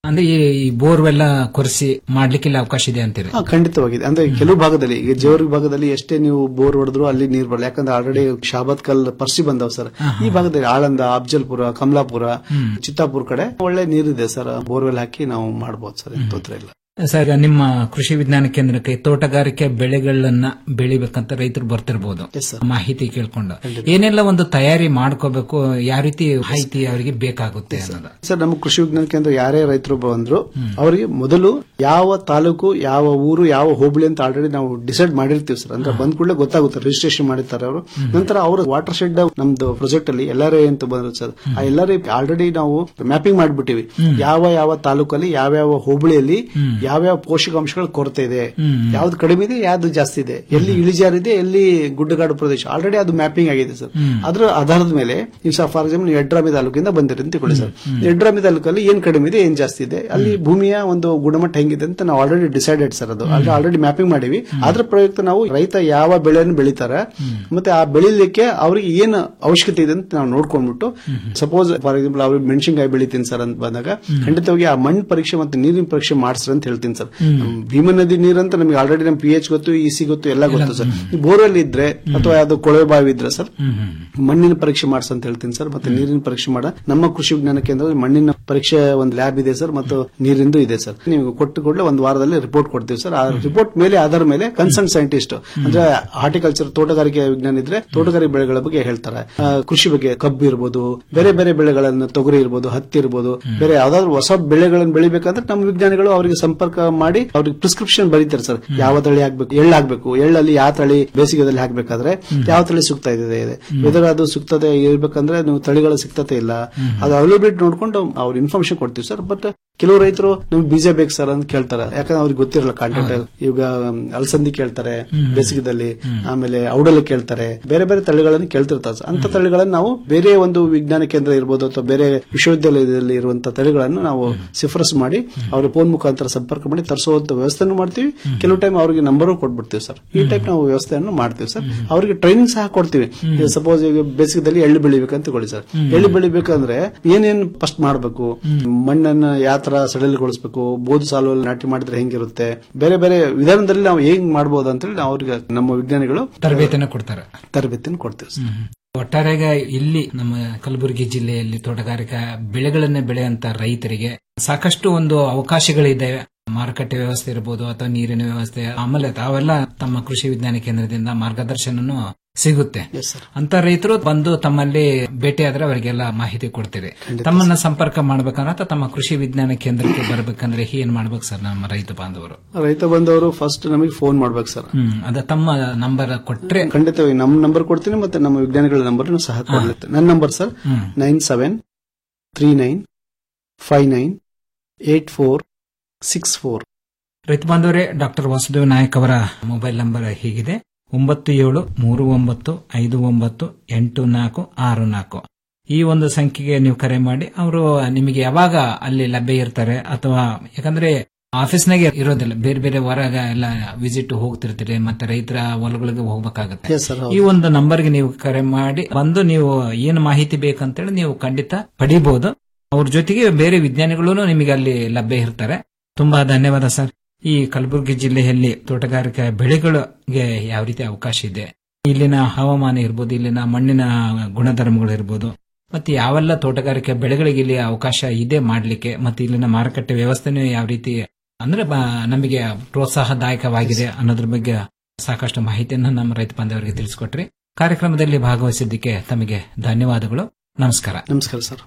ಅಂದ್ರೆ ಈ ಬೋರ್ವೆಲ್ಲ ಕೊರೆಸಿ ಮಾಡ್ಲಿಕ್ಕೆ ಇಲ್ಲಿ ಅವಕಾಶ ಇದೆ ಅಂತೀರಿ ಹಾ, ಖಂಡಿತವಾಗಿದೆ ಅಂದ್ರೆ ಕೆಲವು ಭಾಗದಲ್ಲಿ ಈಗ ಜೇವರ್ಗಿ ಭಾಗದಲ್ಲಿ ಎಷ್ಟೇ ನೀವು ಬೋರ್ ಹೊಡೆದ್ರು ಅಲ್ಲಿ ನೀರ್ ಬರಲ್ಲ ಯಾಕಂದ್ರೆ ಆಲ್ರೆಡಿ ಶಾಬತ್ ಕಲ್ ಪರ್ಸಿ ಬಂದವ್ ಸರ್ ಈ ಭಾಗದಲ್ಲಿ ಆಳಂದ ಅಫ್ಜಲ್ಪುರ ಕಮಲಾಪುರ ಚಿತ್ತಾಪುರ ಕಡೆ ಒಳ್ಳೆ ನೀರಿದೆ ಸರ್ ಬೋರ್ವೆಲ್ ಹಾಕಿ ನಾವು ಮಾಡಬಹುದು ಸರ್ ಏನ್ ತೊಂದ್ರೆ ಇಲ್ಲ ಸರ್ ಈಗ ನಿಮ್ಮ ಕೃಷಿ ವಿಜ್ಞಾನ ಕೇಂದ್ರಕ್ಕೆ ತೋಟಗಾರಿಕೆ ಬೆಳೆಗಳನ್ನ ಬೆಳಿಬೇಕಂತ ರೈತರು ಬರ್ತಿರ್ಬೋದು ಮಾಹಿತಿ ಕೇಳ್ಕೊಂಡು ಏನೆಲ್ಲ ಒಂದು ತಯಾರಿ ಮಾಡ್ಕೋಬೇಕು ಯಾವ ರೀತಿ ಮಾಹಿತಿ ಅವರಿಗೆ ಬೇಕಾಗುತ್ತೆ ಅನ್ನೋದು ಸರ್ ನಮ್ಮ ಕೃಷಿ ವಿಜ್ಞಾನ ಕೇಂದ್ರ ಯಾರೇ ರೈತರು ಬಂದ್ರು ಅವರಿಗೆ ಮೊದಲು ಯಾವ ತಾಲೂಕು ಯಾವ ಊರು ಯಾವ ಹೋಬಳಿ ಅಂತ ಆಲ್ರೆಡಿ ನಾವು ಡಿಸೈಡ್ ಮಾಡಿರ್ತೀವಿ ಸರ್ ಅಂದ್ರೆ ಬಂದ್ ಕೂಡಲೇ ಗೊತ್ತಾಗುತ್ತೆ ರಿಜಿಸ್ಟ್ರೇಷನ್ ಮಾಡಿರ್ತಾರೆ ಅವರು ನಂತರ ಅವರ ವಾಟರ್ ಶೆಡ್ ನಮ್ದು ಪ್ರಾಜೆಕ್ಟ್ ಅಲ್ಲಿ ಎಲ್ಲಾರೇ ಅಂತ ಬಂದ್ರು ಸರ್ ಆ ಎಲ್ಲಾರೇ ಆಲ್ರೆಡಿ ನಾವು ಮ್ಯಾಪಿಂಗ್ ಮಾಡ್ಬಿಟ್ಟಿವಿ ಯಾವ ಯಾವ ತಾಲೂಕಲ್ಲಿ ಯಾವ್ಯಾವ ಹೋಬಳಿಯಲ್ಲಿ ಯಾವ್ಯಾವ ಪೋಷಕಾಂಶಗಳ ಕೊರತೆ ಇದೆ ಯಾವ್ದು ಕಡಿಮೆ ಇದೆ ಯಾವ್ದು ಜಾಸ್ತಿ ಇದೆ ಎಲ್ಲಿ ಇಳಿಜಾರಿದೆ ಎಲ್ಲಿ ಗುಡ್ಡಗಾಡು ಪ್ರದೇಶ ಆಲ್ರೆಡಿ ಅದು ಮ್ಯಾಪಿಂಗ್ ಆಗಿದೆ ಸರ್ ಅದರ ಆಧಾರದ ಮೇಲೆ ನೀವು ಸರ್ ಫಾರ್ ಎಕ್ಸಾಂಪಲ್ ಯಡ್ರಾಮಿ ತಾಲೂಕಿಂದ ಬಂದಿರಿ ಅಂತ ತಿಳ್ಕೊಳ್ಳಿ ಸರ್ ಯಡ್ರಾಮಿ ತಾಲೂಕಲ್ಲಿ ಏನ್ ಕಡಿಮೆ ಇದೆ ಏನ್ ಜಾಸ್ತಿ ಇದೆ ಅಲ್ಲಿ ಭೂಮಿಯ ಒಂದು ಗುಣಮಟ್ಟ ಹೆಂಗಿದೆ ಅಂತ ನಾವು ಆಲ್ರೆಡಿ ಡಿಸೈಡೆಡ್ ಸರ್ ಅದು ಆಲ್ರೆಡಿ ಮ್ಯಾಪಿಂಗ್ ಮಾಡಿವಿ ಅದ್ರ ಪ್ರಯುಕ್ತ ನಾವು ರೈತ ಯಾವ ಬೆಳೆಯನ್ನು ಬೆಳಿತಾರೆ ಮತ್ತೆ ಆ ಬೆಳಿಲಿಕ್ಕೆ ಅವ್ರಿಗೆ ಏನು ಅವಶ್ಯಕತೆ ಇದೆ ಅಂತ ನಾವು ನೋಡ್ಕೊಂಡ್ಬಿಟ್ಟು ಸಪೋಸ್ ಫಾರ್ ಎಕ್ಸಾಂಪಲ್ ಅವ್ರಿಗೆ ಮೆಣಸಿನಕಾಯಿ ಬೆಳಿತೀನಿ ಸರ್ ಅಂತ ಬಂದಾಗ ಖಂಡಿತವಾಗಿ ಆ ಮಣ್ಣು ಪರೀಕ್ಷೆ ಮತ್ತೆ ನೀರಿನ ಪರೀಕ್ಷೆ ಮಾಡಿಸ್ರಿ ಅಂತ ಹೇಳ್ತೀನಿ ಸರ್ ನಮ್ ಭೀಮಾ ನದಿ ನೀರಂತ ನಮಗೆ ಆಲ್ರೆಡಿ ನಮ್ ಪಿ ಎಚ್ ಗೊತ್ತು ಇ ಸಿ ಗೊತ್ತು ಎಲ್ಲ ಗೊತ್ತು ಸರ್ ಬೋರ್ವೆಲ್ ಇದ್ರೆ ಅಥವಾ ಯಾವ್ದೋ ಕೊಳವೆ ಬಾವಿ ಇದ್ರೆ ಸರ್ ಮಣ್ಣಿನ ಪರೀಕ್ಷೆ ಮಾಡಿಸ್ ಅಂತ ಹೇಳ್ತೀನಿ ಸರ್ ಮತ್ತೆ ನೀರಿನ ಪರೀಕ್ಷೆ ಮಾಡ ನಮ್ಮ ಕೃಷಿ ವಿಜ್ಞಾನ ಕೇಂದ್ರದಲ್ಲಿ ಮಣ್ಣಿನ ಪರೀಕ್ಷೆ ಒಂದು ಲ್ಯಾಬ್ ಇದೆ ಸರ್ ಮತ್ತು ನೀರಿಂದು ಇದೆ ಸರ್ ನೀವು ಕೊಟ್ಟು ಕೂಡಲೇ ಒಂದು ವಾರದಲ್ಲಿ ರಿಪೋರ್ಟ್ ಕೊಡ್ತೀವಿ ಸರ್ ಆ ರಿಪೋರ್ಟ್ ಮೇಲೆ ಆಧಾರ ಮೇಲೆ ಕನ್ಸರ್ನ್ ಸೈಂಟಿಸ್ಟ್ ಅಂದ್ರೆ ಹಾರ್ಟಿಕಲ್ಚರ್ ತೋಟಗಾರಿಕೆ ವಿಜ್ಞಾನ ಇದ್ರೆ ತೋಟಗಾರಿಕೆ ಬೆಳೆಗಳ ಬಗ್ಗೆ ಹೇಳ್ತಾರೆ ಆ, ಕೃಷಿ ಬಗ್ಗೆ ಕಬ್ಬು ಇರ್ಬೋದು ಬೇರೆ ಬೇರೆ ಬೆಳೆಗಳನ್ನು ತೊಗರಿ ಇರ್ಬೋದು ಹತ್ತಿ ಇರ್ಬೋದು ಬೇರೆ ಯಾವ್ದಾದ್ರು ಹೊಸ ಬೆಳೆಗಳನ್ನು ಬೆಳಿಬೇಕಂದ್ರೆ ನಮ್ಮ ವಿಜ್ಞಾನಿಗಳು ಅವರಿಗೆ ಸಂಪರ್ಕ ಮಾಡಿ ಅವ್ರಿಗೆ ಪ್ರಿಸ್ಕ್ರಿಪ್ಷನ್ ಬರೀತಾರೆ ಸರ್ ಯಾವ ತಳಿ ಹಾಕ್ಬೇಕು ಎಳ್ಳು ಹಾಕ್ಬೇಕು ಎಳ್ಳಲ್ಲಿ ಯಾವ ತಳಿ ಬೇಸಿಗೆದಲ್ಲಿ ಹಾಕ್ಬೇಕಾದ್ರೆ ಯಾವ ತಳಿ ಸೂಕ್ತ ಇದೆ ವೆದರ್ ಅದು ಸೂಕ್ತತೆ ಇರ್ಬೇಕಂದ್ರೆ ನೀವು ತಳಿಗಳ ಸಿಕ್ತತೆ ಇಲ್ಲ ಅದು ಅವೈಲಬಿಲಿಟಿ ನೋಡ್ಕೊಂಡು ಅವ್ರ ಇನ್ಫಾರ್ಮೇಶನ್ ಕೊಡ್ತೀವಿ ಸರ್ ಬಟ್ ಕೆಲವು ರೈತರು ನಮ್ಗೆ ಬೀಜ ಬೇಕು ಸರ್ ಅಂತ ಕೇಳ್ತಾರೆ ಯಾಕಂದ್ರೆ ಅವ್ರಿಗೆ ಗೊತ್ತಿರಲ್ಲ ಕಾಂಟ್ಯಾಕ್ಟ್ ಈಗ ಮ್, ಅಲಸಂದಿ ಕೇಳ್ತಾರೆ ಬೇಸಿಗೆದಲ್ಲಿ ಆಮೇಲೆ ಔಡಲ್ ಕೇಳ್ತಾರೆ ಬೇರೆ ಬೇರೆ ತಳಿಗಳನ್ನು ಕೇಳ್ತಿರ್ತಾರೆ ಸರ್ ಅಂತ ತಳಿಗಳನ್ನು ನಾವು ಬೇರೆ ಒಂದು ವಿಜ್ಞಾನ ಕೇಂದ್ರ ಇರ್ಬೋದು ಅಥವಾ ಬೇರೆ ವಿಶ್ವವಿದ್ಯಾಲಯದಲ್ಲಿ ಇರುವಂತಹ ತಳಿಗಳನ್ನು ನಾವು ಶಿಫಾರಸು ಮಾಡಿ ಅವ್ರ ಫೋನ್ ಮುಖಾಂತರ ಸಂಪರ್ಕ ಮಾಡಿ ತರಿಸುವಂತ ವ್ಯವಸ್ಥೆಯನ್ನು ಮಾಡ್ತೀವಿ ಕೆಲವು ಟೈಮ್ ಅವ್ರಿಗೆ ನಂಬರ್ ಕೊಟ್ಬಿಡ್ತೀವಿ ಸರ್ ಈ ಟೈಪ್ ನಾವು ವ್ಯವಸ್ಥೆಯನ್ನು ಮಾಡ್ತೀವಿ ಸರ್ ಅವರಿಗೆ ಟ್ರೈನಿಂಗ್ ಸಹ ಕೊಡ್ತೀವಿ ಸಪೋಸ್ ಈಗ ಬೇಸಿಗೆದಲ್ಲಿ ಎಳ್ಳು ಬೆಳಿಬೇಕಂತ ತಗೊಳ್ಳಿ ಸರ್ ಎಳ್ಳು ಬೆಳಿಬೇಕಂದ್ರೆ ಏನೇನ್ ಫಸ್ಟ್ ಮಾಡಬೇಕು ಮಣ್ಣನ್ನ ಯಾವ ತರ ಸಡಿಲಗೊಳಿಸಬೇಕು ಬೋದು ಸಾಲುವಲ್ಲಿ ನಾಟಿ ಮಾಡಿದ್ರೆ ಹೆಂಗಿರುತ್ತೆ ಬೇರೆ ಬೇರೆ ವಿಧಾನದಲ್ಲಿ ನಾವು ಹೆಂಗ್ ಮಾಡಬಹುದು ಅಂತೇಳಿ ನಾವು ಅವ್ರಿಗೆ ನಮ್ಮ ವಿಜ್ಞಾನಿಗಳು ತರಬೇತಿಯನ್ನು ಕೊಡ್ತಾರೆ ತರಬೇತಿಯನ್ನು ಕೊಡ್ತೀವಿ ಸರ್ ಒಟ್ಟಾರೆಯಾಗಿ ಇಲ್ಲಿ ನಮ್ಮ ಕಲಬುರಗಿ ಜಿಲ್ಲೆಯಲ್ಲಿ ತೋಟಗಾರಿಕಾ ಬೆಳೆಗಳನ್ನೇ ಬೆಳೆಯುವಂತ ರೈತರಿಗೆ ಸಾಕಷ್ಟು ಒಂದು ಅವಕಾಶಗಳಿದ್ದಾವೆ ಮಾರುಕಟ್ಟೆ ವ್ಯವಸ್ಥೆ ಇರಬಹುದು ಅಥವಾ ನೀರಿನ ವ್ಯವಸ್ಥೆ ಆಮೇಲೆ ತಾವೆಲ್ಲ ತಮ್ಮ ಕೃಷಿ ವಿಜ್ಞಾನ ಕೇಂದ್ರದಿಂದ ಮಾರ್ಗದರ್ಶನನು ಸಿಗುತ್ತೆ ಅಂತ ರೈತರು ಬಂದು ತಮ್ಮಲ್ಲಿ ಭೇಟಿಯಾದ್ರೆ ಅವರಿಗೆಲ್ಲ ಮಾಹಿತಿ ಕೊಡ್ತೀರಿ ತಮ್ಮನ್ನ ಸಂಪರ್ಕ ಮಾಡ್ಬೇಕಂದ್ರೆ ಅಥವಾ ತಮ್ಮ ಕೃಷಿ ವಿಜ್ಞಾನ ಕೇಂದ್ರಕ್ಕೆ ಬರ್ಬೇಕಂದ್ರೆ ಏನ್ ಮಾಡ್ಬೇಕು ಸರ್ ನಮ್ಮ ರೈತ ಬಾಂಧವರು ರೈತ ಬಂದವರು ಫಸ್ಟ್ ನಮಗೆ ಫೋನ್ ಮಾಡ್ಬೇಕು ಸರ್ ಹ್ಮ್ ಅದ ತಮ್ಮ ನಂಬರ್ ಕೊಟ್ರೆ ಖಂಡಿತವಾಗಿ ನಮ್ಮ ನಂಬರ್ ಕೊಡ್ತೀನಿ ಮತ್ತೆ ನಮ್ಮ ವಿಜ್ಞಾನಿಗಳ ನಂಬರ್ ಸಹ ಕೊಡ್ಲಿಕ್ಕೆ ನನ್ನ number sir hmm. Nine seven three nine five nine eight four six four ರೈತ ಬಾಂಧವರೇ ಡಾಕ್ಟರ್ ವಾಸುದೇವ್ ನಾಯಕ್ ಅವರ ಮೊಬೈಲ್ ನಂಬರ್ ಹೀಗಿದೆ ಒಂಬತ್ತು ಏಳು ಮೂರು ಒಂಬತ್ತು ಐದು ಒಂಬತ್ತು ಎಂಟು ನಾಲ್ಕು ಆರು ನಾಲ್ಕು ಈ ಒಂದು ಸಂಖ್ಯೆಗೆ ನೀವು ಕರೆ ಮಾಡಿ ಅವರು ನಿಮಗೆ ಯಾವಾಗ ಅಲ್ಲಿ ಲಭ್ಯ ಇರ್ತಾರೆ ಅಥವಾ ಯಾಕಂದ್ರೆ ಆಫೀಸ್ನಾಗೆ ಇರೋದಿಲ್ಲ ಬೇರೆ ಬೇರೆ ಹೊರಗ ಎಲ್ಲ ವಿಸಿಟ್ ಹೋಗ್ತಿರ್ತೀರಿ ಮತ್ತೆ ರೈತರ ಹೊಲಗಳಿಗೆ ಹೋಗ್ಬೇಕಾಗತ್ತೆ Yes, sir, ಹೌದು. ಈ ಒಂದು ನಂಬರ್ಗೆ ನೀವು ಕರೆ ಮಾಡಿ ಬಂದು ನೀವು ಏನು ಮಾಹಿತಿ ಬೇಕಂತೇಳಿ ನೀವು ಖಂಡಿತ ಪಡಿಬಹುದು ಅವ್ರ ಜೊತೆಗೆ ಬೇರೆ ವಿಜ್ಞಾನಿಗಳು ನಿಮಗೆ ಅಲ್ಲಿ ಲಭ್ಯ ಇರ್ತಾರೆ ತುಂಬಾ ಧನ್ಯವಾದ ಸರ್ ಈ ಕಲಬುರಗಿ ಜಿಲ್ಲೆಯಲ್ಲಿ ತೋಟಗಾರಿಕಾ ಬೆಳೆಗಳಿಗೆ ಯಾವ ರೀತಿ ಅವಕಾಶ ಇದೆ ಇಲ್ಲಿನ ಹವಾಮಾನ ಇರ್ಬೋದು ಇಲ್ಲಿನ ಮಣ್ಣಿನ ಗುಣಧರ್ಮಗಳು ಇರ್ಬೋದು ಮತ್ತೆ ಯಾವೆಲ್ಲ ತೋಟಗಾರಿಕೆ ಬೆಳೆಗಳಿಗೆ ಇಲ್ಲಿ ಅವಕಾಶ ಇದೆ ಮಾಡಲಿಕ್ಕೆ ಮತ್ತೆ ಇಲ್ಲಿನ ಮಾರುಕಟ್ಟೆ ವ್ಯವಸ್ಥೆನೂ ಯಾವ ರೀತಿ ಅಂದ್ರೆ ಬ- ನಮಗೆ ಪ್ರೋತ್ಸಾಹದಾಯಕವಾಗಿದೆ ಅನ್ನೋದ್ರ ಬಗ್ಗೆ ಸಾಕಷ್ಟು ಮಾಹಿತಿಯನ್ನು ನಮ್ಮ ರೈತ ಬಾಂಧವರಿಗೆ ತಿಳಿಸಿಕೊಟ್ರಿ ಕಾರ್ಯಕ್ರಮದಲ್ಲಿ ಭಾಗವಹಿಸಿದ್ದಕ್ಕೆ ತಮಗೆ ಧನ್ಯವಾದಗಳು ನಮಸ್ಕಾರ ನಮಸ್ಕಾರ ಸರ್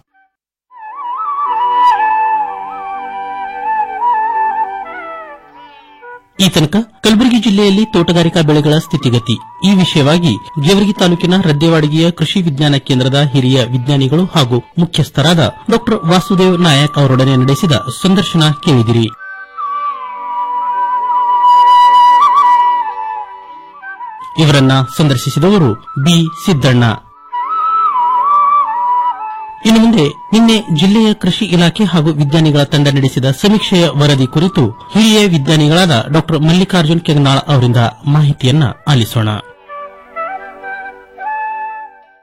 ಈ ತನಕ ಕಲಬುರಗಿ ಜಿಲ್ಲೆಯಲ್ಲಿ ತೋಟಗಾರಿಕಾ ಬೆಳೆಗಳ ಸ್ಥಿತಿಗತಿ ಈ ವಿಷಯವಾಗಿ ಜೇವರ್ಗಿ ತಾಲೂಕಿನ ರದ್ದೆವಾಡಿಗೆಯ ಕೃಷಿ ವಿಜ್ಞಾನ ಕೇಂದ್ರದ ಹಿರಿಯ ವಿಜ್ಞಾನಿಗಳು ಹಾಗೂ ಮುಖ್ಯಸ್ಥರಾದ ಡಾ ವಾಸುದೇವ್ ನಾಯಕ್ ಅವರೊಡನೆ ನಡೆಸಿದ ಸಂದರ್ಶನ ಕೇಳಿದಿರಿ ಇವರನ್ನ ಸಂದರ್ಶಿಸಿದವರು ಬಿ ಸಿದ್ದಣ್ಣ ಇನ್ನು ಮುಂದೆ ನಿನ್ನೆ ಜಿಲ್ಲೆಯ ಕೃಷಿ ಇಲಾಖೆ ಹಾಗೂ ವಿಜ್ಞಾನಿಗಳ ತಂಡ ನಡೆಸಿದ ಸಮೀಕ್ಷೆಯ ವರದಿ ಕುರಿತು ಹಿರಿಯ ವಿಜ್ಞಾನಿಗಳಾದ ಡಾ ಮಲ್ಲಿಕಾರ್ಜುನ್ ಕೆಂಗನಾಳ್ ಅವರಿಂದ ಮಾಹಿತಿಯನ್ನ ಆಲಿಸೋಣ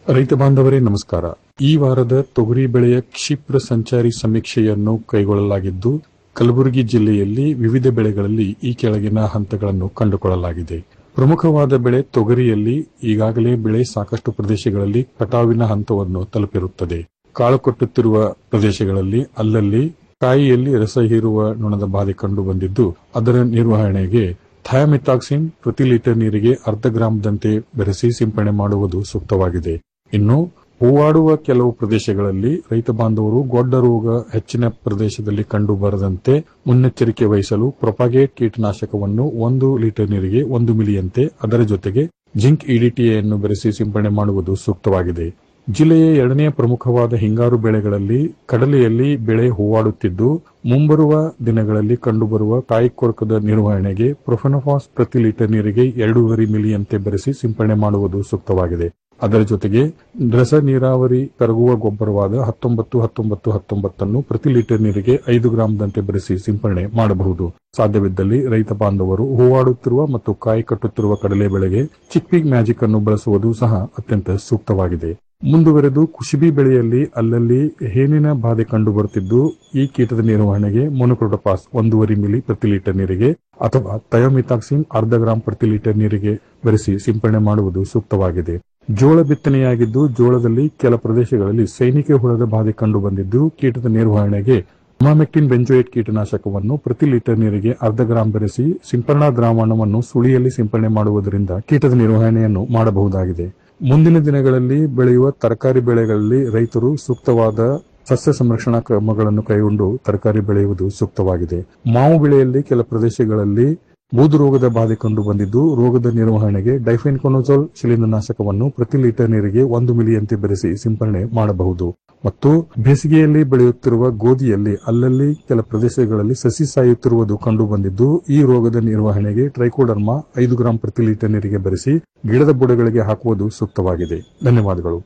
ರೈತ ಬಾಂಧವರೇ ನಮಸ್ಕಾರ ಈ ವಾರದ ತೊಗರಿ ಬೆಳೆಯ ಕ್ಷಿಪ್ರ ಸಂಚಾರಿ ಸಮೀಕ್ಷೆಯನ್ನು ಕೈಗೊಳ್ಳಲಾಗಿದ್ದು ಕಲಬುರಗಿ ಜಿಲ್ಲೆಯಲ್ಲಿ ವಿವಿಧ ಬೆಳೆಗಳಲ್ಲಿ ಈ ಕೆಳಗಿನ ಹಂತಗಳನ್ನು ಕಂಡುಕೊಳ್ಳಲಾಗಿದೆ ಪ್ರಮುಖವಾದ ಬೆಳೆ ತೊಗರಿಯಲ್ಲಿ ಈಗಾಗಲೇ ಬೆಳೆ ಸಾಕಷ್ಟು ಪ್ರದೇಶಗಳಲ್ಲಿ ಕಟಾವಿನ ಹಂತವನ್ನು ತಲುಪಿರುತ್ತದೆ ಕಾಳು ಕಟ್ಟುತ್ತಿರುವ ಪ್ರದೇಶಗಳಲ್ಲಿ ಅಲ್ಲಲ್ಲಿ ಕಾಯಿಯಲ್ಲಿ ರಸ ಹೀರುವ ನೊಣದ ಬಾಧೆ ಕಂಡು ಬಂದಿದ್ದು ಅದರ ನಿರ್ವಹಣೆಗೆ ಥಯಾಮಿಥಾಕ್ಸಿನ್ ಪ್ರತಿ ಲೀಟರ್ ನೀರಿಗೆ ಅರ್ಧ ಗ್ರಾಂದಂತೆ ಬೆರೆಸಿ ಸಿಂಪಡಣೆ ಮಾಡುವುದು ಸೂಕ್ತವಾಗಿದೆ ಇನ್ನು ಹೂವಾಡುವ ಕೆಲವು ಪ್ರದೇಶಗಳಲ್ಲಿ ರೈತ ಬಾಂಧವರು ಗೊಡ್ಡ ರೋಗ ಹೆಚ್ಚಿನ ಪ್ರದೇಶದಲ್ಲಿ ಕಂಡು ಬರದಂತೆ ಮುನ್ನೆಚ್ಚರಿಕೆ ವಹಿಸಲು ಪ್ರೊಪಾಗೇಟ್ ಕೀಟನಾಶಕವನ್ನು ಒಂದು ಲೀಟರ್ ನೀರಿಗೆ ಒಂದು ಮಿಲಿಯಂತೆ ಅದರ ಜೊತೆಗೆ ಜಿಂಕ್ ಇಡಿಟಿಯನ್ನು ಬೆರೆಸಿ ಸಿಂಪಡಣೆ ಮಾಡುವುದು ಸೂಕ್ತವಾಗಿದೆ ಜಿಲ್ಲೆಯ ಎರಡನೇ ಪ್ರಮುಖವಾದ ಹಿಂಗಾರು ಬೆಳೆಗಳಲ್ಲಿ ಕಡಲೆಯಲ್ಲಿ ಬೆಳೆ ಹೂವಾಡುತ್ತಿದ್ದು ಮುಂಬರುವ ದಿನಗಳಲ್ಲಿ ಕಂಡುಬರುವ ಕಾಯಿ ಕೊರಕದ ನಿರ್ವಹಣೆಗೆ ಪ್ರೊಫೆನಫಾಸ್ ಪ್ರತಿ ಲೀಟರ್ ನೀರಿಗೆ ಎರಡೂವರೆ ಮಿಲಿಯಂತೆ ಬೆರೆಸಿ ಸಿಂಪಡಣೆ ಮಾಡುವುದು ಸೂಕ್ತವಾಗಿದೆ ಅದರ ಜೊತೆಗೆ ರಸ ನೀರಾವರಿ ಕರಗುವ ಗೊಬ್ಬರವಾದ ಹತ್ತೊಂಬತ್ತು ಹತ್ತೊಂಬತ್ತು ಹತ್ತೊಂಬತ್ತನ್ನು ಪ್ರತಿ ಲೀಟರ್ ನೀರಿಗೆ ಐದು ಗ್ರಾಂದಂತೆ ಬೆರೆಸಿ ಸಿಂಪಡಣೆ ಮಾಡಬಹುದು ಸಾಧ್ಯವಿದ್ದಲ್ಲಿ ರೈತ ಬಾಂಧವರು ಹೂವಾಡುತ್ತಿರುವ ಮತ್ತು ಕಾಯಿ ಕಟ್ಟುತ್ತಿರುವ ಕಡಲೆ ಬೆಳೆಗೆ ಚಿಕ್ಪಿಗ್ ಮ್ಯಾಜಿಕ್ ಅನ್ನು ಬಳಸುವುದು ಸಹ ಅತ್ಯಂತ ಸೂಕ್ತವಾಗಿದೆ ಮುಂದುವರೆದು ಕುಶಿಬಿ ಬೆಳೆಯಲ್ಲಿ ಅಲ್ಲಲ್ಲಿ ಹೇನಿನ ಬಾಧೆ ಕಂಡು ಬರುತ್ತಿದ್ದು ಈ ಕೀಟದ ನಿರ್ವಹಣೆಗೆ ಮೊನೊಕ್ರೋಟೋಪಾಸ್ ಒಂದೂವರೆ ಮಿಲಿ ಪ್ರತಿ ಲೀಟರ್ ನೀರಿಗೆ ಅಥವಾ ಥಯೋಮಿಥಾಕ್ಸಿನ್ ಅರ್ಧ ಗ್ರಾಂ ಪ್ರತಿ ಲೀಟರ್ ನೀರಿಗೆ ಬೆರೆಸಿ ಸಿಂಪಡಣೆ ಮಾಡುವುದು ಸೂಕ್ತವಾಗಿದೆ ಜೋಳ ಬಿತ್ತನೆಯಾಗಿದ್ದು ಜೋಳದಲ್ಲಿ ಕೆಲ ಪ್ರದೇಶಗಳಲ್ಲಿ ಸೈನಿಕ ಹುಳದ ಬಾಧೆ ಕಂಡು ಬಂದಿದ್ದು ಕೀಟದ ನಿರ್ವಹಣೆಗೆ ಇಮಾಮೆಕ್ಟಿನ್ ಬೆಂಜೋಯೇಟ್ ಕೀಟನಾಶಕವನ್ನು ಪ್ರತಿ ಲೀಟರ್ ನೀರಿಗೆ ಅರ್ಧ ಗ್ರಾಂ ಬೆರೆಸಿ ಸಿಂಪರಣಾ ದ್ರಾವಣವನ್ನು ಸುಳಿಯಲ್ಲಿ ಸಿಂಪಡಣೆ ಮಾಡುವುದರಿಂದ ಕೀಟದ ನಿರ್ವಹಣೆಯನ್ನು ಮಾಡಬಹುದಾಗಿದೆ ಮುಂದಿನ ದಿನಗಳಲ್ಲಿ ಬೆಳೆಯುವ ತರಕಾರಿ ಬೆಳೆಗಳಲ್ಲಿ ರೈತರು ಸೂಕ್ತವಾದ ಸಸ್ಯ ಸಂರಕ್ಷಣಾ ಕ್ರಮಗಳನ್ನು ಕೈಗೊಂಡು ತರಕಾರಿ ಬೆಳೆಯುವುದು ಸೂಕ್ತವಾಗಿದೆ ಮಾವು ಬೆಳೆಯಲ್ಲಿ ಕೆಲ ಪ್ರದೇಶಗಳಲ್ಲಿ ಬೂದು ರೋಗದ ಬಾಧೆ ಕಂಡು ಬಂದಿದ್ದು ರೋಗದ ನಿರ್ವಹಣೆಗೆ ಡೈಫೆನ್ಕೊನೋಜೋಲ್ ಶಿಲೀಂಧ್ರನಾಶಕವನ್ನು ಪ್ರತಿ ಲೀಟರ್ ನೀರಿಗೆ ಒಂದು ಮಿಲಿಯಂತೆ ಬೆರೆಸಿ ಸಿಂಪಡಣೆ ಮಾಡಬಹುದು ಮತ್ತು ಬೇಸಿಗೆಯಲ್ಲಿ ಬೆಳೆಯುತ್ತಿರುವ ಗೋಧಿಯಲ್ಲಿ ಅಲ್ಲಲ್ಲಿ ಕೆಲ ಪ್ರದೇಶಗಳಲ್ಲಿ ಸಸಿ ಸಾಯುತ್ತಿರುವುದು ಕಂಡು ಬಂದಿದ್ದು ಈ ರೋಗದ ನಿರ್ವಹಣೆಗೆ ಟ್ರೈಕೋಡರ್ಮಾ ಐದು ಗ್ರಾಂ ಪ್ರತಿ ಲೀಟರ್ ನೀರಿಗೆ ಬೆರೆಸಿ ಗಿಡದ ಬುಡಗಳಿಗೆ ಹಾಕುವುದು ಸೂಕ್ತವಾಗಿದೆ ಧನ್ಯವಾದಗಳು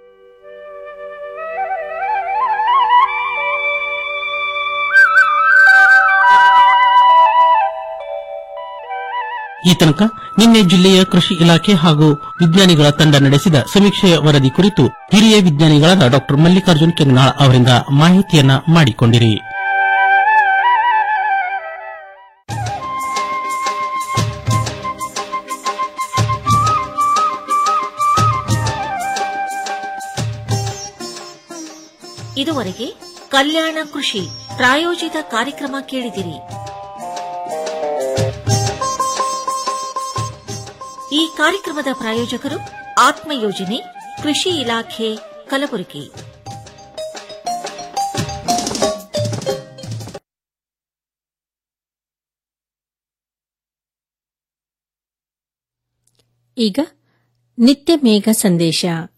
ಈ ತನಕ ನಿನ್ನೆ ಜಿಲ್ಲೆಯ ಕೃಷಿ ಇಲಾಖೆ ಹಾಗೂ ವಿಜ್ಞಾನಿಗಳ ತಂಡ ನಡೆಸಿದ ಸಮೀಕ್ಷೆಯ ವರದಿ ಕುರಿತು ಹಿರಿಯ ವಿಜ್ಞಾನಿಗಳಾದ ಡಾ ಮಲ್ಲಿಕಾರ್ಜುನ್ ಕೆಂಗನಾಳ್ ಅವರಿಂದ ಮಾಹಿತಿಯನ್ನ ಮಾಡಿಕೊಂಡಿರಿ ಇದುವರೆಗೆ ಕಲ್ಯಾಣ ಕೃಷಿ ಪ್ರಾಯೋಜಿತ ಕಾರ್ಯಕ್ರಮ ಕೇಳಿದಿರಿ ಈ ಕಾರ್ಯಕ್ರಮದ ಪ್ರಾಯೋಜಕರು ಆತ್ಮ ಯೋಜನೆ ಕೃಷಿ ಇಲಾಖೆ ಕಲಬುರಗಿ ಈಗ ನಿತ್ಯ ಮೇಘ ಸಂದೇಶ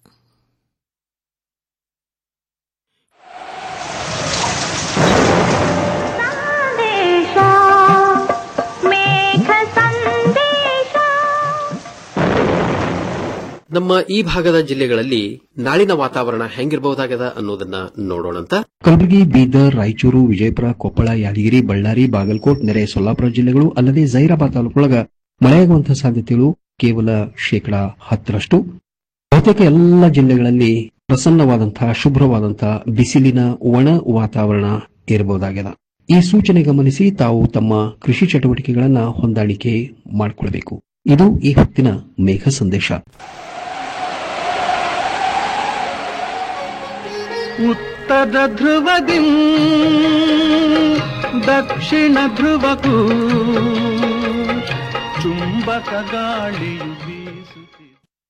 ನಮ್ಮ ಈ ಭಾಗದ ಜಿಲ್ಲೆಗಳಲ್ಲಿ ನಾಳಿನ ವಾತಾವರಣ ಹೆಂಗಿರಬಹುದಾಗದ ಅನ್ನೋದನ್ನ ನೋಡೋಣಂತ ಕಲಬುರಗಿ ಬೀದರ್ ರಾಯಚೂರು ವಿಜಯಪುರ ಕೊಪ್ಪಳ ಯಾದಗಿರಿ ಬಳ್ಳಾರಿ ಬಾಗಲಕೋಟ್ ನೆರೆ ಸೊಲ್ಲಾಪುರ ಜಿಲ್ಲೆಗಳು ಅಲ್ಲದೆ ಜೈರಾಬಾದ್ ತಾಲೂಕೊಳಗ ಮಳೆಯಾಗುವಂತಹ ಸಾಧ್ಯತೆಗಳು ಕೇವಲ ಶೇಕಡಾ ಹತ್ತರಷ್ಟು ಬಹುತೇಕ ಎಲ್ಲ ಜಿಲ್ಲೆಗಳಲ್ಲಿ ಪ್ರಸನ್ನವಾದಂತಹ ಶುಭ್ರವಾದಂತಹ ಬಿಸಿಲಿನ ಒಣ ವಾತಾವರಣ ಇರಬಹುದಾಗಿದೆ ಈ ಸೂಚನೆ ಗಮನಿಸಿ ತಾವು ತಮ್ಮ ಕೃಷಿ ಚಟುವಟಿಕೆಗಳನ್ನ ಹೊಂದಾಣಿಕೆ ಮಾಡಿಕೊಳ್ಬೇಕು ಇದು ಈ ಹೊತ್ತಿನ ಮೇಘ ಸಂದೇಶ ಉತ್ತರ ಧ್ರುವದಿ ದಕ್ಷಿಣ ಧ್ರುವಕ್ಕೂ ಚುಂಬಕ ಗಾಳಿಯು ಬೀಸುತ್ತಿದೆ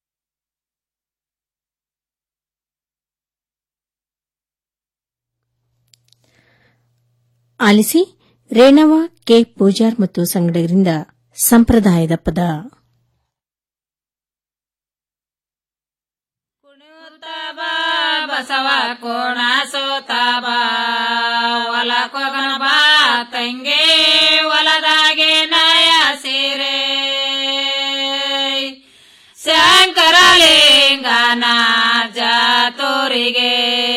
ಆಲಿಸಿ ರೇಣವ ಕೆ ಪೂಜಾರ್ ಮತ್ತು ಸಂಗಡಗರಿಂದ ಸಂಪ್ರದಾಯದ ಪದ ಬಸವ ಕೋಣ ಸೋತಾಬ ಹೊಲ ಕೊಗನ ಬಾ ತಂಗೆ ಹೊಲದಾಗೆ ನಯ ಸೀರೆ ಶಂಕರಲಿಂಗನ ಜಾತೋರಿಗೆ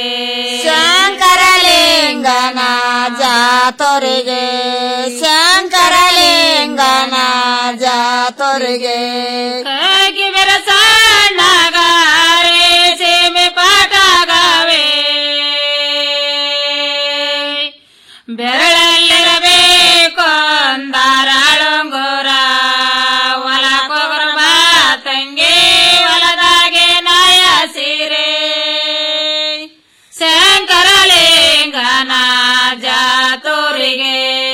ಶಂಕರಲಿಂಗನ ಜಾತೋರಿಗೆ ಶಂಕರಲಿಂಗನ ಜಾತೋರಿಗೆ ಕಗಿ ಬೆರಸಣ್ಣಗಾರೆ ಸೇ ಬೆರಳಲ್ಲಿರಬೇಕು ದಾರಾಳುಂಗುರ ಹೊಲ ಕೊಗರ ಬಾ ತಂಗಿ ಹೊಲದಾಗೆ ನಾಯ ಸೀರೆ ಶಂಕರಲಿಂಗನ ಜಾತೂರಿಗೆ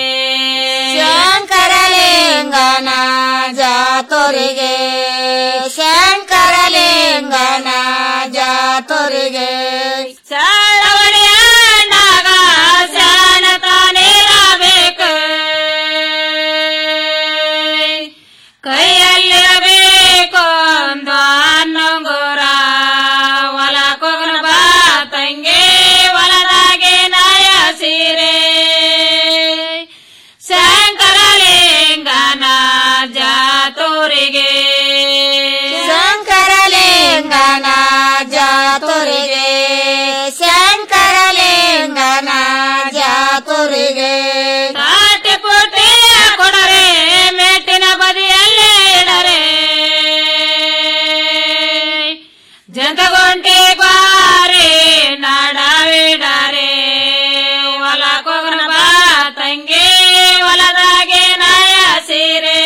ಶಂಕರಲಿಂಗನ ಜಾತುರಿಗೆ ಶಂಕರಲಿಂಗನ ಜಾತುರಿಗೆ ಚಳವಳಿಯಣ್ಣಾಗ ಶಾಣ ತಾನಿರಬೇಕು ಕೈಯಲ್ಲಿರಬೇಕು ಒಂದು ಅನ್ನಂಗುರ ಹೊಲ ಕೊಗನ ಬಾ ತಂಗಿ ಹೊಲದಾಗೆ ನಾಯ ಸೀರೆ ಶಂಕರಲಿಂಗನ ಜಾತೂರಿಗೆ ಶಂಕರಲಿಂಗನ ಜಾತುರಿಗೆ ಶಂಕರಲಿಂಗನ ಜಾತುರಿಗೆ ತಾಟಿ ಪುಟ್ಟಿ ಕೊಡರೆ ಮೆಟ್ಟಿನ ಬದಿಯಲ್ಲೇ ಇಡರೆ ಜಂತಗೊಂಟಿ ಬಾರಿ ನಾಡವಿಡರೆ ಹೊಲ ಕೊಗನ ಬಾ ತಂಗಿ ಹೊಲದಾಗೆ ನಾಯ ಸೀರೆ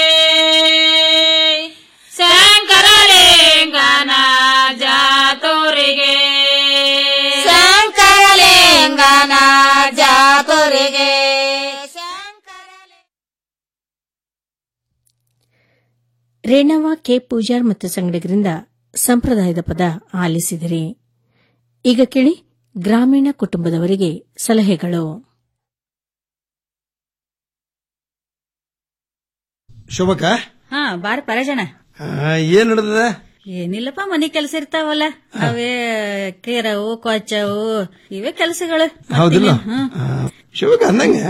ಶಂಕರಲಿಂಗನ ಜಾತೂರಿಗೆ ಶಂಕರಲಿಂಗನ ಜಾತುರಿಗೆ ರೇಣವ ಕೆ ಪೂಜಾರ್ ಮತ್ತು ಸಂಗಡಿಗರಿಂದ ಸಂಪ್ರದಾಯದ ಪದ ಆಲಿಸಿದಿರಿ ಈಗ ಕೇಳಿ ಗ್ರಾಮೀಣ ಕುಟುಂಬದವರಿಗೆ ಸಲಹೆಗಳು ಶೋಭಕ ಹಾ ಬಾರ ಪರಜಣ ಏನ್ ನಡೆದದ ಏನಿಲ್ಲಪ್ಪ ಮನಿ ಕೆಲಸ ಇರ್ತಾವಲ್ಲ ಅವೇ ಕೇರವು ಕೊಚ್ಚವು ಇವೇ ಕೆಲಸಗಳು ಹೌದಿಲ್ಲ ಆ, ಶೋಭಕ ಅಂದಂಗ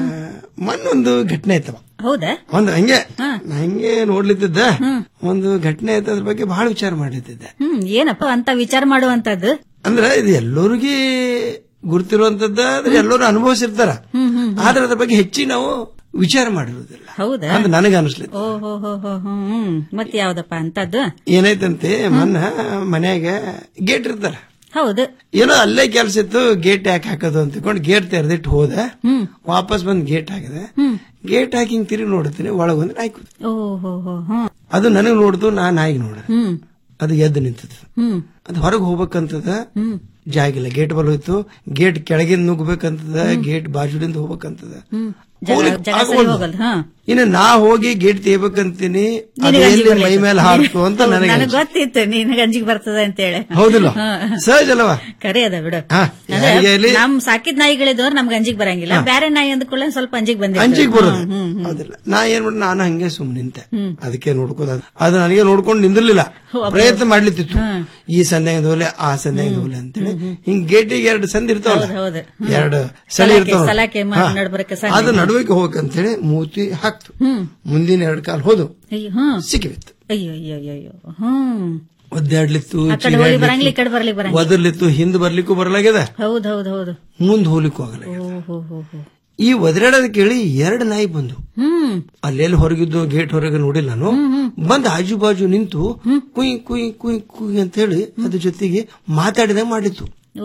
ಮೊನ್ನೊಂದು ಘಟನೆ ಆಯ್ತವ ಹೌದಾ ಒಂದು ಹಂಗೆ ನಾ ಹಂಗೆ ನೋಡ್ಲಿತ್ತಿದ್ದ ಒಂದು ಘಟನೆ ಆಯ್ತು ಅದ್ರ ಬಗ್ಗೆ ಬಹಳ ವಿಚಾರ ಮಾಡ್ಲಿತ್ತಿದ್ದೆ ಹ್ಮ್ ಏನಪ್ಪ ಅಂತ ವಿಚಾರ ಮಾಡುವಂತದ್ದು ಅಂದ್ರೆ ಇದು ಎಲ್ಲರಿಗೂ ಗುರ್ತಿರುವಂತದ್ದ ಆದ್ರೆ ಎಲ್ಲರೂ ಅನುಭವಿಸಿರ್ತಾರ ಆದ್ರೆ ಅದ್ರ ಬಗ್ಗೆ ಹೆಚ್ಚಿಗೆ ನಾವು ವಿಚಾರ ಮಾಡಿರೋದಿಲ್ಲ ಹೌದಾ ಅಂತ ನನಗೆ ಅನಿಸ್ಲಿತ್ತು ಓ ಹೋ ಹೋ ಹೋ ಹ್ಮ್ ಮತ್ ಯಾವ್ದಪ್ಪ ಅಂತದ್ದು ಏನಾಯ್ತಂತೆ ಮೊನ್ನ ಮನ್ಯಾಗ ಗೇಟ್ ಇರ್ತಾರ ಹೌದು ಏನೋ ಅಲ್ಲೇ ಕೆಲ್ಸ ಇತ್ತು ಗೇಟ್ ಯಾಕೆ ಹಾಕೋದು ಅಂತ ತಿಳ್ಕೊಂಡು ಗೇಟ್ ತೆರೆದಿಟ್ಟು ಹೋದೆ ವಾಪಸ್ ಬಂದ್ ಗೇಟ್ ಹಾಕಿದೆ ಗೇಟ್ ಹಾಕಿ ಹಿಂಗ್ ತಿರುಗಿ ನೋಡ್ತೀನಿ ಒಳಗೊಂದು ನಾಯಿ ಕೂತು ಓ ಹೋ ಹೋ ಹ್ಮ್ ಅದು ನನಗ್ ನೋಡ್ದು ನಾ ನಾಯಿಗೆ ನೋಡಿದೆ ಹ್ಮ್ ಅದು ಎದ್ದು ನಿಂತದ ಹ್ಮ್ ಅದು ಹೊರಗೆ ಹೋಗ್ಬೇಕಂತದ ಹ್ಮ್ ಜಾಗಿಲ್ಲ ಗೇಟ್ ಬಲ್ ಹೋಯ್ತು ಗೇಟ್ ಕೆಳಗಿಂದ ನುಗ್ಬೇಕಂತದ ಗೇಟ್ ಬಾಜುಲಿಂದ ಹೋಗ್ಬೇಕಂತದ ಹ್ಮ್ ಜಗ ಹೋಗ್ಲಿಕ್ಕೆ ಜಗ ಸರಿ ಆಗವಲ್ದು. ಹೋಗಲ್ ಹಾ ಇನ್ನು ನಾ ಹೋಗಿ ಗೇಟ್ ತೇಬೇಕಂತೀನಿ ಅದು ನಿನಗ್ ಅಂಜಿಕೆ ಎಲ್ಲಿ ಮೈ ಬರ್ಲಿಲ್ಲ. ಮೇಲೆ ಹಾರ್ತು ಅಂತ ನನಗೆ ನನಗ್ ಅನ್ಸ್ತು. ಗೊತ್ತಿತ್ತು ನಿನಗ ಅಂಜಿಗೆ ಬರ್ತದ ಅಂತೇಳಿ ಹೌದಿಲ್ಲ ಹಾ. ಸಹಜ ಅಲ್ಲವಾ ಕರೆ ಅದ ಬಿಡು ಹಾ, ಅಂದ್ರೆ ಯಾರಿಗೆ ಅಲ್ಲಿ ನಮ್ ಸಾಕಿದ್ ನಾಯಿಗಳಿದ್ದವ್ರು ನಮ್ಗೆ ಅಂಜಿಗೆ ಬರಂಗಿಲ್ಲ ಬೇರೆ ನಾಯಿ ಅಂದ್ಕೊಳ್ಳೆ ಸ್ವಲ್ಪ ಅಂಜಿಗೆ ಬಂದಿರ್ತದೆ. ಅಂಜಿಗೆ ಬರೋದು ಹ್ಮ್, ಹ್ಮ್, ಹ್ಮ್. ಹೌದಿಲ್ಲ ನಾ ಏನ್ ಮಾಡಿ ನಾನು ಹಂಗೆ ಸುಮ್ಮನೆ ನಿಂತೆ ಹ್ಮ್. ಅದಕ್ಕೆ ನೋಡ್ಕೋದ ಅದು ನನಗೆ ನೋಡ್ಕೊಂಡು ನಿಂದಿರ್ಲಿಲ್ಲ ಹೋ, ಅಬ್ಬಾ. ಪ್ರಯತ್ನ ಮಾಡ್ಲಿತ್ತಿತ್ತು ಹ್ಮ್. ಈ ಸಂಧ್ಯಾಗದ ಹೋಲೆ ಆ ಸಂಧ್ಯಾಗದ ಹೋಲೆ ಅಂತೇಳಿ ಹಿಂಗ್ ಗೇಟಿಗೆ ಎರಡು ಸಂಧಿ ಇರ್ತಾವಲ್ಲ ಹೌದು, ಹೌದು. ಹ್ಮ್. ಎರಡು ಸಲ ಸಲಾಕೆ- ಇರ್ತಾವ ಸಲಾಕೆ ಮ- ನಡ್ಬರ್ಕ ಸಂಧಿ. ಅದು ನಡುವಿಗೆ ಹೋಗಂತೇಳಿ ಮೂತಿ ಹಾಕ್ತು ಹ್ಮ್ ಮುಂದಿನ ಎರಡು ಕಾಲು ಹೋದು ಅಯ್ಯೋ ಹ್ಮ್ ಸಿಕ್ಕಿಬಿತ್ತು ಅಯ್ಯೋ ಅಯ್ಯೋ ಅಯ್ಯೋ ಅಯ್ಯೋ ಹ್ಮ್ ಒದ್ದಾಡ್ಲಿತ್ತು ಆ ಕಡೆ ಹೋಗಿ ಬರಂಗಿಲ್ಲ ಈ ಕಡೆ ಬರ್ಲಿಕ್ಕೆ ಬರಂಗಿಲ್ಲ ಒದರ್ಲಿತ್ತು ಹಿಂದ್ ಬರ್ಲಿಕ್ಕೂ ಬರಲಾಗ್ಯದ ಹೌದ್ ಹೌದ್ ಹೌದು ಮುಂದ್ ಹೋಗ್ಲಿಕ್ಕೂ ಆಗಲ್ಲ ಓ ಹೋ ಹೋ ಹೋ ಈ ಒದರಾಡೋದ್ ಕೇಳಿ ಎರಡು ನಾಯಿ ಬಂದು ಹ್ಮ್ ಅಲ್ಲೆಲ್ಲಿ ಹೊರಗಿದ್ದು ಗೇಟ್ ಹೊರಗೆ ನೋಡಿಲ್ಲ ನಾನು ಬಂದ್ ಆಜು ಬಾಜು ನಿಂತು ಕುಯ್ ಕುಯ್ ಕುಯ್ ಕುಯ್ ಅಂತ ಹೇಳಿ ಅದ್ರ ಜೊತೆಗೆ ಮಾತಾಡಿದಾಗ ಮಾಡಿತ್ತು ಓ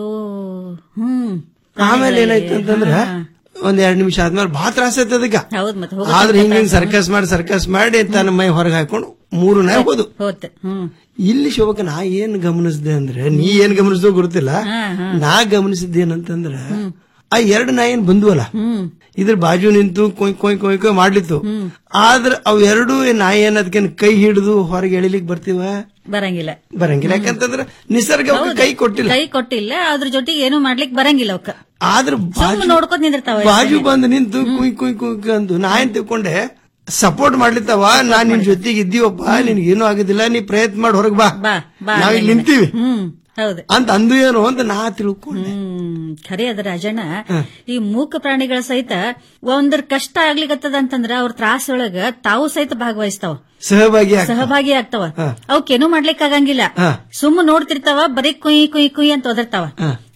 ಹ್ಮ್ ಆಮೇಲೆ ಏನಾಯ್ತು ಅಂತಂದ್ರ ಒಂದ್ ಎರಡ್ ನಿಮಿಷ ಆದ್ಮೇಲೆ ಬಹಳ ತ್ರಾಸ ಆಯ್ತು ಅದಕ್ಕ ಹೌದ್ ಮತ್ತೆ ಹೋಗೋ ಆದ್ರೆ ತನಕ ಹಿಂಗ್ ಹಿಂಗ್ ತ್ರಾಸ. ಸರ್ಕಸ್ ಮಾಡಿ ಸರ್ಕಸ್ ಮಾಡಿ ತನ್ನ ಮೈ ಹೊರಗೆ ಹಾಕೊಂಡು ಮೂರು ನಾಯಿ ಹೋದು ಹೋತ್ ಹ್ಮ್ ಇಲ್ಲಿ ಶೋಭಕ ನಾ ಏನ್ ಗಮನಿಸಿದೆ ಅಂದ್ರೆ ನೀ ಏನ್ ಗಮನಿಸಿದೋ ಗೊತ್ತಿಲ್ಲ ಹಾ, ಹಾ. ನಾ ಗಮನಿಸಿದ್ದೇನಂತಂದ್ರ ಆ ಎರಡು ನಾಯಿ ಏನ್ ಬಂದ್ವಲ್ಲ ಹ್ಮ್ ಇದ್ರ ಬಾಜು ನಿಂತು ಕೊಯ್ ಕೊಯ್ ಕೊಯ್ ಕೊಯ್ ಮಾಡ್ಲಿತ್ತು ಆದ್ರ ಅವ್ ಎರಡು ನಾಯಿ ಏನದಕ್ಕೆ ಕೈ ಹಿಡಿದು ಹೊರಗೆ ಎಳಿಲಿಕ್ ಬರ್ತೀವ ಬರಂಗಿಲ್ಲ ಬರಂಗಿಲ್ಲ ಯಾಕಂತಂದ್ರ ನಿಸರ್ಗ ಅವ್ಕೆ ಹೌದು. ಕೈ ಕೊಟ್ಟಿಲ್ಲ ಕೈ ಕೊಟ್ಟಿಲ್ಲ ಅದ್ರ ಜೊತೆಗೆ ಏನು ಮಾಡ್ಲಿಕ್ ಬರಂಗಿಲ್ಲ ಅವಕ್ಕ ಆದ್ರ ಸುಮ್ಮನೆ ನೋಡ್ಕೊಂಡ್ ನಿಂದಿರ್ತಾವ ಬಾಜು ಬಂದು ನಿಂತು ಕುಯ್ ಕುಯ್ ಕುಯ್ ಅಂದು ನಾ ಏನ್ ತಿಳ್ಕೊಂಡೆ ಸಪೋರ್ಟ್ ಮಾಡ್ಲಿತ್ತವ ನಾನ್ ನಿನ್ ಜೊತೆಗೆ ಇದ್ದೀವಪ್ಪ ನಿನ್ಗೇನು ಆಗುದಿಲ್ಲ ನೀ ಪ್ರಯತ್ನ ಮಾಡಿ ಹೊರಗ್ ಬಾ ಬಾ ಬಾ ನಾವಿಲ್ಲಿ ನಿಂತೀವಿ ಹ್ಮ್ ಹೌದು ಅಂತ ಅಂದು ಏನು ಅಂತ ನಾ ತಿಳ್ಕೊಂಡೆ ಹ್ಮ್ ಖರೆ ಅದ ರಾಜಣ್ಣ ಈ ಮೂಕ ಪ್ರಾಣಿಗಳ ಸಹಿತ ಒಂದ್ರ ಕಷ್ಟ ಆಗ್ಲಿಕತ್ತದ ಅಂತಂದ್ರ ಅವ್ರ ತ್ರಾಸೊಳಗ ತಾವು ಸಹಿತ ಭಾಗವಹಿಸ್ತಾವ ಸಹಭಾಗಿ ಆಗ್ತಾವ. ಸಹಭಾಗಿ ಆಗ್ತಾವ ಹಾ. ಅವಕ್ಕೇನು ಮಾಡ್ಲಿಕ್ ಆಗಂಗಿಲ್ಲ ಹಾ. ಸುಮ್ಮ ನೋಡ್ತಿರ್ತಾವ ಬರೀ ಕುಯ್ ಕುಯ್ ಕುಯ್ ಅಂತ ಒದರ್ತಾವ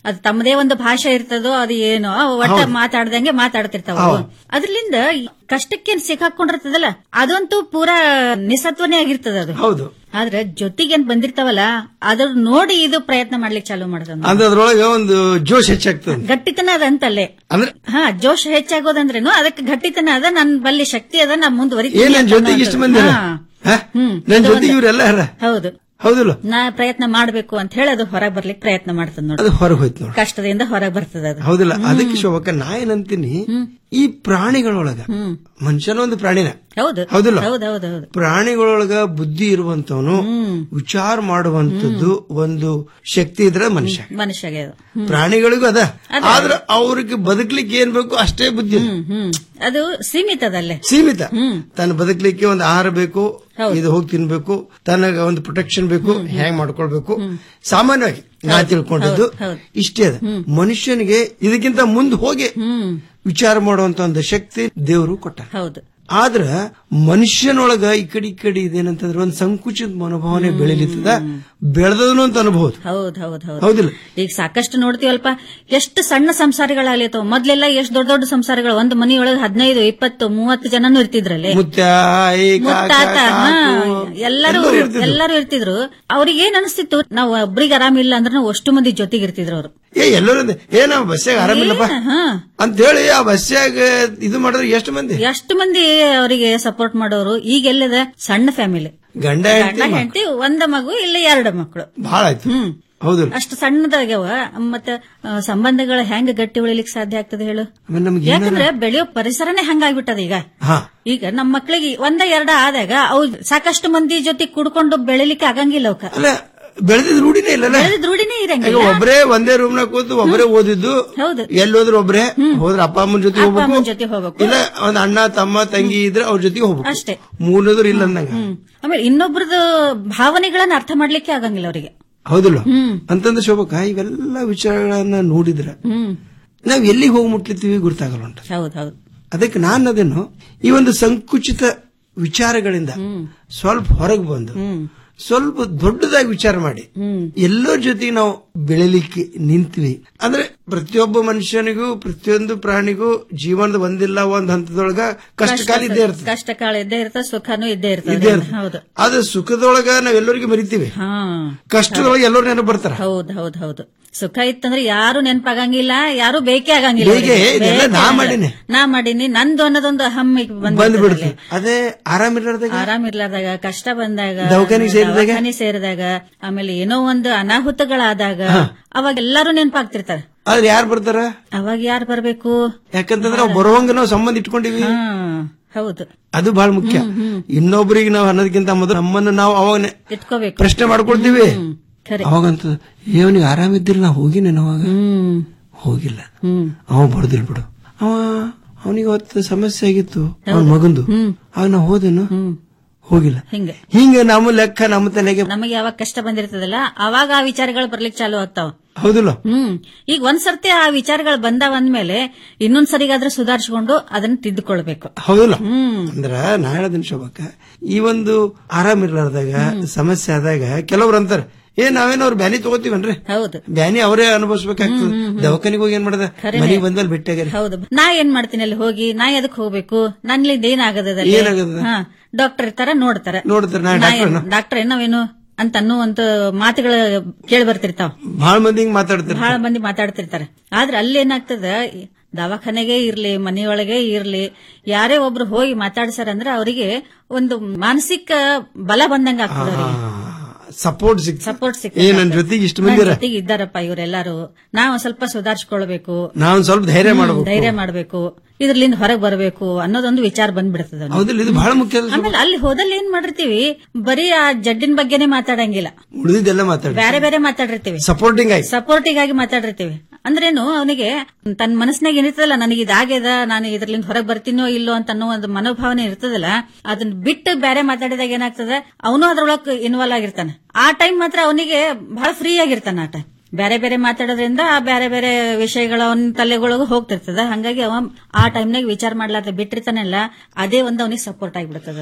ಅದು ತಮ್ಮದೇ ಒಂದು ಭಾಷೆ ಇರ್ತದೋ ಅದು ಏನೋ ಒಟ್ಟ ಹೌದು. ಮಾತಾಡ್ದಂಗೆ ಮಾತಾಡ್ತಿರ್ತಾವ ಹೌದು. ಅದ್ರಲಿಂದ ಕಷ್ಟಕ್ಕೇನ್ ಸಿಕ್ಕಾಕೊಂಡಿರ್ತದಲ್ಲ ಅದಂತೂ ಪೂರಾ ನಿಸತ್ವನೇ ಆಗಿರ್ತದ ಅದು ಹೌದು ಆದ್ರೆ ಜೊತೆಗೇನ್ ಬಂದಿರ್ತಾವಲ್ಲ ಅದ್ರ ನೋಡಿ ಇದು ಪ್ರಯತ್ನ ಮಾಡ್ಲಿಕ್ಕೆ ಚಾಲೂ ಮಾಡ್ದ ಅಂದ್ರೆ ಅದ್ರೊಳಗೆ ಒಂದು ಜೋಶ್ ಹೆಚ್ಚಾಗ್ತದೆ ಗಟ್ಟಿತನ ಅದ ಅಂತಲ್ಲೇ ಅಂದ್ರೆ ಹಾ ಜೋಶ್ ಹೆಚ್ಚಾಗೋದಂದ್ರೇನು ಅದಕ್ಕೆ ಗಟ್ಟಿತನ ಅದ ನನ್ ಬಲ್ಲಿ ಶಕ್ತಿ ಅದ ನಾ ಮುಂದುವರಿತೀನಿ ಏನ್ ನನ್ ಅಂತ ಜೊತೆಗೆ ಇಷ್ಟು ಮಂದಿ ಅಲ್ಲ? ಹಾ. ಹ? ಹ್ಮ್. ನನ್ ಅದು ಜೊತೆಗೆ ಒಂದು- ಇವರೆಲ್ಲ ಹರ ಹೌದು ಹೌದಿಲ್ಲ ನಾ ಪ್ರಯತ್ನ ಮಾಡ್ಬೇಕು ಅಂತ ಹೇಳಿ ಅದು ಹೊರಗೆ ಬರ್ಲಿಕ್ಕೆ ಪ್ರಯತ್ನ ಮಾಡ್ತದ ನೋಡಿ ಅದು ಹೊರಗೆ ಹೋಯ್ತು ನೋಡಿ ಕಷ್ಟದಿಂದ ಹೊರಗೆ ಬರ್ತದ ಅದು ಹೌದಿಲ್ಲ ಅದಕ್ಕೆ ಶೋಭಕ್ಕ ನಾ ಏನಂತೀನಿ ಈ ಪ್ರಾಣಿಗಳೊಳಗ ಮನುಷ್ಯನ ಒಂದು ಪ್ರಾಣಿನ ಹೌದು ಹೌದಿಲ್ಲ? ಹೌದು ಹೌದು ಹೌದು ಪ್ರಾಣಿಗಳೊಳಗ ಬುದ್ಧಿ ಇರುವಂತವನು ವಿಚಾರ ಮಾಡುವಂತದ್ದು ಒಂದು ಶಕ್ತಿ ಇದ್ರೆ ಮನುಷ್ಯ ಮನುಷ್ಯಗೆ ಅದು ಹ್ಮ್. ಪ್ರಾಣಿಗಳಿಗೂ ಅದ ಆದ್ರೆ ಅವ್ರಿಗೆ ಬದುಕ್ಲಿಕ್ಕೆ ಏನ್ ಬೇಕು ಅಷ್ಟೇ ಬುದ್ಧಿ ಇದೆ. ಹ್ಮ್ ಅದು ಸೀಮಿತದಲ್ಲೇ ಸೀಮಿತ ತಾನು ಬದುಕಲಿಕ್ಕೆ ಒಂದು ಆಹಾರ ಬೇಕು ಇದು ಹೋಗಿ ತಿನ್ಬೇಕು ತನಗ ಒಂದು ಪ್ರೊಟೆಕ್ಷನ್ ಬೇಕು ಹ್ಯಾಂಗ್ ಮಾಡ್ಕೊಳ್ಬೇಕು ಸಾಮಾನ್ಯವಾಗಿ ನಾ ತಿಳ್ಕೊಂಡಿದ್ದು ಹೌದು, ಹೌದು. ಇಷ್ಟೇ ಅದ ಮನುಷ್ಯನಿಗೆ ಇದಕ್ಕಿಂತ ಮುಂದೆ ಹೋಗಿ ವಿಚಾರ ಮಾಡುವಂತ ಒಂದು ಶಕ್ತಿ ದೇವರು ಕೊಟ್ಟ ಹೌದು ಆದ್ರ ಮನುಷ್ಯನೊಳಗ ಈ ಕಡೆ ಈ ಕಡೆ ಇದೇನಂತಂದ್ರೆ ಒಂದು ಸಂಕುಚಿತ ಮನೋಭಾವನೆ ಬೆಳಿಲಿತ್ತದ ಬೆಳೆದದನು ಅಂತ ಅನುಭವ ಹೌದ್ ಹೌದ್ ಹೌದ್ ಹೌದಿಲ್ಲ ಈಗ ಸಾಕಷ್ಟು ನೋಡ್ತೀವಲ್ಪ ಎಷ್ಟು ಸಣ್ಣ ಸಂಸಾರಗಳಾಗ್ಲಿತ್ತವ ಮೊದ್ಲೆಲ್ಲ ಎಷ್ಟು ದೊಡ್ಡ ದೊಡ್ಡ ಸಂಸಾರಗಳು ಒಂದು ಮನೆಯೊಳಗೆ ಹದಿನೈದು ಇಪ್ಪತ್ತು ಮೂವತ್ತು ಜನನು ಇರ್ತಿದ್ರಲ್ಲಿ ಮುತ್ಯ ಆಯಿ, ಕಾಕ, ಮುತ್ತಾತ ಹಾ, ಕಾಕು, ಎಲ್ಲರೂ ಎಲ್ಲರೂ ಇರ್ತಿದ್ರು. ಎಲ್ಲರೂ ಇರ್ತಿದ್ರು ಅವ್ರಿಗೆ ಏನ್ ಅನಿಸ್ತಿತ್ತು ನಾವು ಒಬ್ರಿಗೆ ಆರಾಮಿಲ್ಲ ಅಂದ್ರೆ ನಾವು ಅಷ್ಟು ಮಂದಿ ಜೊತೆಗೆ ಇರ್ತಿದ್ರು ಅವರು ಏ ಎಲ್ಲರೂ ಅಂದೆ, ಏ ನಾವು ಬಸ್ಸಾಗ ಆರಾಮಿಲ್ಲಪ್ಪ ಅಂತ ಹೇಳಿ ಆ ಬಸ್ಸಾಗ ಇದು ಮಾಡಿದ್ರೆ ಎಷ್ಟು ಮಂದಿ ಎಷ್ಟು ಮಂದಿ ಅವರಿಗೆ ಸಪೋರ್ಟ್ ಮಾಡೋರು ಈಗ ಎಲ್ಲದ ಸಣ್ಣ ಫ್ಯಾಮಿಲಿ ಗಂಡ ಗಂಡ ಹೆಂಡತಿ ಹೆಂಡತಿ ಒಂದ ಮಗು ಇಲ್ಲ ಎರಡು ಮಕ್ಕಳು ಬಹಳ ಆಯ್ತು ಹೌದು ಅಷ್ಟು ಸಣ್ಣದಾಗ್ಯಾವ ಮತ್ತ ಆ, ಸಂಬಂಧಗಳ ಹೆಂಗ್ ಗಟ್ಟಿ ಉಳಿಲಿಕ್ಕೆ ಸಾಧ್ಯ ಆಗ್ತದೆ ಹೇಳು ಆಮೇಲೆ ನಮ್ಗೆ ಏನಾರ- ಯಾಕಂದ್ರೆ ಬೆಳೆಯೋ ಪರಿಸರನೇ ಹಂಗಾಗ್ಬಿಟ್ಟದ ಈಗ ಹಾ ಈಗ ನಮ್ಮ ಮಕ್ಳಿಗೆ ಒಂದ ಎರಡ ಆದಾಗ ಅವು ಸಾಕಷ್ಟು ಮಂದಿ ಜೊತೆ ಕುಡ್ಕೊಂಡು ಬೆಳಿಲಿಕ್ಕೆ ಆಗಂಗಿಲ್ಲ ಅವಕ್ಕ ಅಲ್ಲ ಬೆಳೆದಿದ್ ರೂಢಿನೇ ಇಲ್ಲಲ್ಲ ಬೆಳೆದ ರೂಢಿನೇ ಈಗ ಇರಂಗಿಲ್ಲ ಒಬ್ಬರೇ ಒಂದೇ ರೂಮ್ ನಾಗ ಕೂತು ಒಬ್ಬರೇ ಓದಿದ್ದು ಹೌದು ಎಲ್ಲೋದ್ರು ಒಬ್ರೇ ಹೋದ್ರ ಅಪ್ಪ ಅಮ್ಮನ ಜೊತೆ ಅಪ್ಪ ಅಮ್ಮನ್ ಹೋಗ್ಬೇಕು ಜೊತೆ ಹೋಗ್ಬೇಕು ಇಲ್ಲ ಒಂದ್ ಅಣ್ಣ ತಮ್ಮ ತಂಗಿ ಇದ್ರೆ ಅವ್ರ ಜೊತೆಗೆ ಹೋಗ್ಬೇಕು ಅಷ್ಟೇ ಮೂರನೇದ್ರು ಇಲ್ಲ ಅಂದಂಗ ಹ್ಮ್ ಆಮೇಲೆ ಇನ್ನೊಬ್ರದ್ದು ಭಾವನೆಗಳನ್ನ ಅರ್ಥ ಮಾಡ್ಲಿಕ್ಕೆ ಆಗಂಗಿಲ್ಲ ಅವರಿಗೆ ಹೌದಿಲ್ಲ ಹ್ಮ್ ಅಂತಂದ್ರೆ ಶೋಭಕ್ಕ ಇವೆಲ್ಲ ವಿಚಾರಗಳನ್ನ ನೋಡಿದ್ರ ಹ್ಮ್ ನಾವ್ ಎಲ್ಲಿಗೆ ಹೋಗಿ ಮುಟ್ಲಿತ್ತೀವಿ ಗೊತ್ತಾಗಲ್ಲ ಉಂಟು ಹೌದ್ ಹೌದು ಅದಕ್ಕೆ ನಾನು ಅದನ್ನು ಈ ಒಂದು ಸಂಕುಚಿತ ವಿಚಾರಗಳಿಂದ ಸ್ವಲ್ಪ ಹೊರಗೆ ಬಂದು ಸ್ವಲ್ಪ ದೊಡ್ಡದಾಗಿ ವಿಚಾರ ಮಾಡಿ ಎಲ್ಲರ ಜೊತೆಗೆ ನಾವು ಬೆಳಿಲಿಕ್ಕೆ ನಿಂತ್ವಿ ಅಂದ್ರೆ ಪ್ರತಿಯೊಬ್ಬ ಮನುಷ್ಯನಿಗೂ ಪ್ರತಿಯೊಂದು ಪ್ರಾಣಿಗೂ ಜೀವನದ ಒಂದಿಲ್ಲ ಒಂದ್ ಹಂತದೊಳಗ ಕಷ್ಟ ಕಾಲ ಇದ್ದೇ ಇರ್ತದೆ ಕಷ್ಟ ಕಾಲ ಇದ್ದೇ ಇರ್ತದೆ ಸುಖನೂ ಇದ್ದೇ ಇದ್ದೇ ಇರ್ತದೆ ಇರ್ತದೆ. ಹೌದು ಆದ್ರೆ ಸುಖದೊಳಗ ನಾವ್ ಎಲ್ಲರಿಗೂ ಮರಿತೀವಿ ಹಾ ಕಷ್ಟದೊಳಗೆ ಎಲ್ಲರೂ ನೆನಪು ಬರ್ತಾರ ಹೌದ್ ಹೌದ್ ಹೌದು ಸುಖ ಇತ್ತಂದ್ರೆ ಯಾರು ನೆನಪಾಗಂಗಿಲ್ಲ ಯಾರು ಬೇಕೇ ಆಗಂಗಿಲ್ಲ ಬೇಕೇ, ಅವ್ರಿಗೆ. ಇದೆಲ್ಲ ಬೇಕೇ ನಾ ಆಗಲ್ಲ. ಮಾಡೀನಿ. ನಾ ಮಾಡೀನಿ ನಂದು ಅನ್ನೋದೊಂದು ಹಮ್ಮಿಗೆ ಬಂದ್ಬಿಡ್ತು ಅದೇ ಆರಾಮಿರ್ಲಾರ್ದಾಗ ಆರಾಮಿರ್ಲಾರ್ದಾಗ ಕಷ್ಟ ಬಂದಾಗ ದವಾಖಾನಿಗ್ ಸೇರಿದಾಗ? ದವಾಖಾನಿಗ್ ಸೇರಿದಾಗ ಆಮೇಲೆ ಏನೋ ಒಂದು ಅನಾಹುತಗಳಾದಾಗ ಅವಾಗ ಎಲ್ಲರೂ ನೆನಪಾಗ್ತಿರ್ತಾರೆ ಆದ್ರೆ ಯಾರು ಬರ್ತಾರ ಅವಾಗ ಯಾರು ಬರ್ಬೇಕು ಯಾಕಂತಂದ್ರೆ ನಾವು ಬರುವಂಗ ನಾವು ಸಂಬಂಧ ಇಟ್ಕೊಂಡಿವಿ ಹಾ ಹೌದು ಅದು ಬಹಳ ಮುಖ್ಯ ಇನ್ನೊಬ್ಬರಿಗೆ ನಾವು ಅನ್ನೋದಕ್ಕಿಂತ ಮೊದಲು ನಮ್ಮನ್ನು ನಾವು ಅವಾಗ ಇಟ್ಕೋಬೇಕು ಪ್ರಶ್ನೆ ಮಾಡ್ಕೊಳ್ತೀವಿ ಖರೆ. ಅವಾಗಂತ ಇವನಿಗೆ ಆರಾಮಿದ್ದಿಲ್ಲ ನಾ ಹೋಗಿನೇನು ಅವಾಗ ಹೋಗಿಲ್ಲ ಅವ ಬಡ್ದಿಲ್ ಬಿಡು ಅವ ಅವನಿಗೆ ಅವತ್ತು ಸಮಸ್ಯೆ ಆಗಿತ್ತು ಅವನ ಮಗಂದು ಅವಾಗ ನಾ ಹೋದೇನು ಹೋಗಿಲ್ಲ ಹಿಂಗೆ ಹಿಂಗ ನಮ್ಮ ಲೆಕ್ಕ ನಮ್ಮ ತಲೆಗೆ ನಮಗೆ ಯಾವಾಗ ಕಷ್ಟ ಬಂದಿರ್ತದಲ್ಲ ಅವಾಗ ಆ ವಿಚಾರಗಳು ಬರ್ಲಿಕ್ಕೆ ಚಾಲು ಆಗ್ತಾವ ಹೌದಿಲ್ಲ ಹ್ಮ್ ಈಗ ಒಂದ್ ಸರ್ತಿ ಆ ವಿಚಾರಗಳು ಬಂದಾವ ಅಂದ್ಮೇಲೆ ಇನ್ನೊಂದ್ ಸರಿಗಾದ್ರೆ ಸುಧಾರಿಸಿಕೊಂಡು ಅದನ್ನ ತಿದ್ದುಕೊಳ್ಬೇಕು ಹೌದಿಲ್ಲ ಅಂದ್ರ ನಾ ಹೇಳದಿನ ಶೋಭಕ್ಕ ಈ ಒಂದು ಆರಾಮಿರ್ಲಾರ್ದಾಗ ಸಮಸ್ಯೆ ಆದಾಗ ಕೆಲವ್ರು ಅಂತಾರೆ ಏ ನಾವೇನೋ ಅವ್ರ ಬ್ಯಾನಿ ತಗೋತೀವನ್ರಿ ಹೌದು ಬ್ಯಾನಿ ಅವರೇ ಅನುಭವಿಸ್ಬೇಕಾಗ್ತದೆ ದವಾಖಾನಿಗೆ ಹೋಗಿ ಏನ್ ಮಾಡದ ಖರೇನೆ. ಮನೆಗೆ ಬಂದಲ್ಲಿ ಭೇಟಿಯಾಗ್ಯಾರ ಹೌದು ನಾ ಏನ್ ಮಾಡ್ತೀನಿ ಅಲ್ಲಿ ಹೋಗಿ ನಾ ಎದಕ್ ಹೋಗ್ಬೇಕು ನನ್ಲಿಂದ ಏನಾಗದ ಏನಾಗದ? ಹಾ ಡಾಕ್ಟರ್ ಇರ್ತಾರ ನೋಡ್ತಾರ ನೋಡ್ತಾರೆ ನಾ ಡಾಕ್ಟರ್ ಡಾಕ್ಟರ್ ಏನವೇನು ಅಂತ ಅನ್ನುವಂತ ಮಾತುಗಳು ಕೇಳಿ ಬರ್ತಿರ್ತಾವ ಬಹಳ ಮಂದಿ ಹಿಂಗ್ ಮಾತಾಡ್ತಾರೆ ಬಹಳ ಮಂದಿ ಮಾತಾಡ್ತಿರ್ತಾರೆ ಆದ್ರೆ ಅಲ್ಲಿ ಏನಾಗ್ತದ ದವಾಖಾನೆಗೆ ಇರ್ಲಿ ಮನೆಯೊಳಗೆ ಇರ್ಲಿ ಯಾರೇ ಒಬ್ರು ಹೋಗಿ ಮಾತಾಡ್ಸಾರ ಅಂದ್ರೆ ಅವರಿಗೆ ಒಂದು ಮಾನಸಿಕ ಬಲ ಬಂದಂಗ ಆಗ್ತದ ಅವ್ರಿಗೆ ಸಪೋರ್ಟ್ ಸಿಕ್ ಸಪೋರ್ಟ್ ಏ ನನ್ ಜೊತೆಗೆ ಇಷ್ಟು ಮಂದಿ ಇದಾರೆ. ಜೊತೆಗೆ ಇದ್ದಾರಪ್ಪ ಇವರೆಲ್ಲರೂ ನಾವು ಸ್ವಲ್ಪ ಸುಧಾರಿಸ್ಕೊಳ್ಬೇಕು ನಾವ್ ಸ್ವಲ್ಪ ಧೈರ್ಯ ಹ್ಮ್, ಮಾಡಬೇಕು ಧೈರ್ಯ ಮಾಡಬೇಕು ಇದ್ರಲಿಂದ ಹೊರಗೆ ಬರಬೇಕು ಅನ್ನೋದೊಂದು ವಿಚಾರ ಬಂದ್ಬಿಡ್ತದ ಅವ್ನಿಗೆ. ಹೌದಿಲ್ಲ ಇದು ಬಹಳ ಮುಖ್ಯ ಆಮೇಲೆ ಅಲ್ಲಿ ಹೋದಲ್ಲಿ ಏನ್ ಮಾಡಿರ್ತೀವಿ ಬರೀ ಆ ಜಡ್ಡಿನ ಬಗ್ಗೆನೇ ಮಾತಾಡಂಗಿಲ್ಲ ಉಳಿದಿದ್ದೆಲ್ಲ ಮಾತಾಡಿ ಬೇರೆ ಬೇರೆ ಮಾತಾಡಿರ್ತೀವಿ ಸಪೋರ್ಟಿಂಗ್ ಆಗಿ ಸಪೋರ್ಟಿಂಗ್ ಆಗಿ ಮಾತಾಡಿರ್ತೀವಿ ಅಂದ್ರೇನು ಅವನಿಗೆ ತನ್ನ ಮನಸ್ಸಿನಾಗ ಏನಿರ್ತದಲ್ಲ ನನಗೆ ಇದಾಗ್ಯದ ನಾನು ಇದ್ರಲಿಂದ ಹೊರಗೆ ಬರ್ತೀನೋ ಇಲ್ಲೋ ಅಂತ ಅನ್ನೋ ಒಂದು ಮನೋಭಾವನೆ ಇರ್ತದಲ್ಲ ಅದನ್ನ ಬಿಟ್ಟು ಬೇರೆ ಮಾತಾಡಿದಾಗ ಏನಾಗ್ತದ ಅವನು ಅದ್ರೊಳಗೆ ಇನ್ವಾಲ್ವ್ ಆಗಿರ್ತಾನೆ ಆ ಟೈಮ್ ಮಾತ್ರ ಅವನಿಗೆ ಬಹಳ ಫ್ರೀ ಆಗಿರ್ತಾನೆ ಆ ಟೈಮ್ ಬೇರೆ ಬೇರೆ ಮಾತಾಡೋದ್ರಿಂದ ಆ ಬೇರೆ ಬೇರೆ ವಿಷಯಗಳು ಅವನ ತಲೆಗೊಳಗೂ ಹೋಗ್ತಿರ್ತದ ಹಂಗಾಗಿ ಅವ ಆ ಟೈಮ್ನಾಗ ವಿಚಾರ ಮಾಡ್ಲಾರ್ದ ಬಿಟ್ಟಿರ್ತಾನಲ್ಲ ಅದೇ ಒಂದು ಅವನಿಗೆ ಸಪೋರ್ಟ್ ಆಗಿಬಿಡ್ತದ ಅದು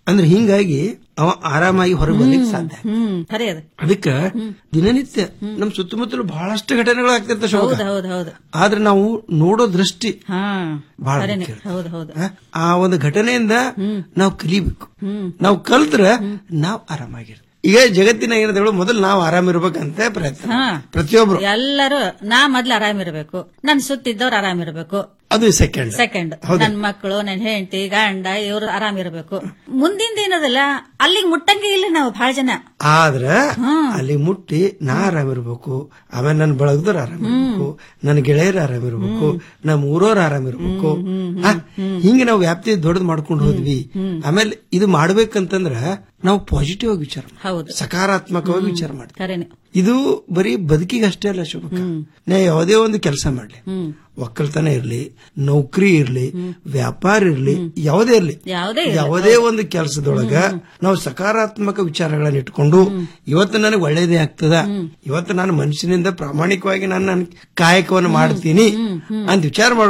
ಅಂದ್ರೆ ಹಿಂಗಾಗಿ ಅವ ಆರಾಮಾಗಿ ಹೊರಗೆ ಬರ್ಲಿಕ್ಕೆ ಸಾಧ್ಯ ಹ್ಮ್ ಖರೆ ಅದು ಅದಕ್ಕ ದಿನನಿತ್ಯ ನಮ್ ಸುತ್ತಮುತ್ತಲು ಬಹಳಷ್ಟು ಘಟನೆಗಳು ಆಗ್ತಿರ್ತಾವ ಶೋಭಕ್ಕ. ಹೌದು ಹೌದು ಹೌದು ಆದ್ರೆ ನಾವು ನೋಡೋ ದೃಷ್ಟಿ ಹಾ ಬಹಳ ಖರೇನೆ ಮುಖ್ಯ. ಹೌದು ಹೌದು ಆ ಒಂದು ಘಟನೆಯಿಂದ ನಾವು ಕಲಿಬೇಕು ಹ್ಮ್ ನಾವು ಕಲ್ತ್ರ ನಾವು ಆರಾಮಾಗಿರ್ತೀವಿ ಈಗ ಜಗತ್ತಿನ ಏನದ ಮೊದಲು ನಾವು ಆರಾಮಿರ್ಬೇಕಂತ ಪ್ರಯತ್ನ ಹಾ ಪ್ರತಿಯೊಬ್ರು ಎಲ್ಲರೂ ನಾ ಮೊದ್ಲು ಆರಾಮಿರ್ಬೇಕು ನನ್ ಸುತ್ತಿದ್ದವ್ರು ಆರಾಮಿರ್ಬೇಕು ಅದು ಸೆಕೆಂಡ್ ಸೆಕೆಂಡ್ ಹೌದು. ನನ್ ಮಕ್ಕಳು ನನ್ ಹೆಂಡತಿ ಗಂಡ ಇವ್ರು ಆರಾಮಿರ್ಬೇಕು ಮುಂದಿಂದ ಏನದಲ್ಲ ಅಲ್ಲಿಗೆ ಮುಟ್ಟಂಗೆ ಇಲ್ಲ ನಾವು ಬಹಳ ಜನ ಆದ್ರ ಅಲ್ಲಿ ಮುಟ್ಟಿ ನಾ ಆರಾಮಿರ್ಬೇಕು ಆಮೇಲೆ ನನ್ನ ಬಳಗದವ್ರು ಆರಾಮಿರ್ಬೇಕು ನನ್ನ ಗೆಳೆಯರು ಆರಾಮಿರ್ಬೇಕು ನಮ್ಮ ಊರವ್ರು ಆರಾಮಿರ್ಬೇಕು ಆ, ಹಿಂಗೆ ನಾವು ವ್ಯಾಪ್ತಿ ದೊಡ್ಡದು ಮಾಡ್ಕೊಂಡು ಹೋದ್ವಿ ಆಮೇಲೆ ಇದು ಮಾಡ್ಬೇಕಂತಂದ್ರ ನಾವು ಪಾಸಿಟಿವ್ ಆಗಿ ವಿಚಾರ ಮಾಡ್ಬೇಕು. ಹೌದು ಸಕಾರಾತ್ಮಕವಾಗಿ ವಿಚಾರ ಮಾಡಿ ಖರೇನೆ ಇದು ಬರೀ ಬದುಕಿಗೆ ಅಷ್ಟೇ ಅಲ್ಲ ಶುಭಕ ನಾ ಯಾವುದೇ ಒಂದು ಕೆಲಸ ಮಾಡ್ಲಿ ಹ್ಮ್ ಒಕ್ಕಲ್ತನ ಇರ್ಲಿ ನೌಕರಿ ಇರ್ಲಿ ವ್ಯಾಪಾರ ಇರ್ಲಿ ಯಾವುದೇ ಇರ್ಲಿ ಯಾವುದೇ ಇರ್ಲಿ, ಯಾವುದೇ ಒಂದು ಕೆಲಸದೊಳಗ ನಾವು ಸಕಾರಾತ್ಮಕ ವಿಚಾರಗಳನ್ನ ಇಟ್ಕೊಂಡು ಇವತ್ತು ನನಗೆ ಒಳ್ಳೇದೇ ಆಗ್ತದ ಇವತ್ತು ನಾನು ಮನುಷ್ಯನಿಂದ ಪ್ರಾಮಾಣಿಕವಾಗಿ ನಾನು ನನ್ನ ಕಾಯಕವನ್ನು ಮಾಡ್ತೀನಿ ಅಂತ ವಿಚಾರ ಮಾಡುವ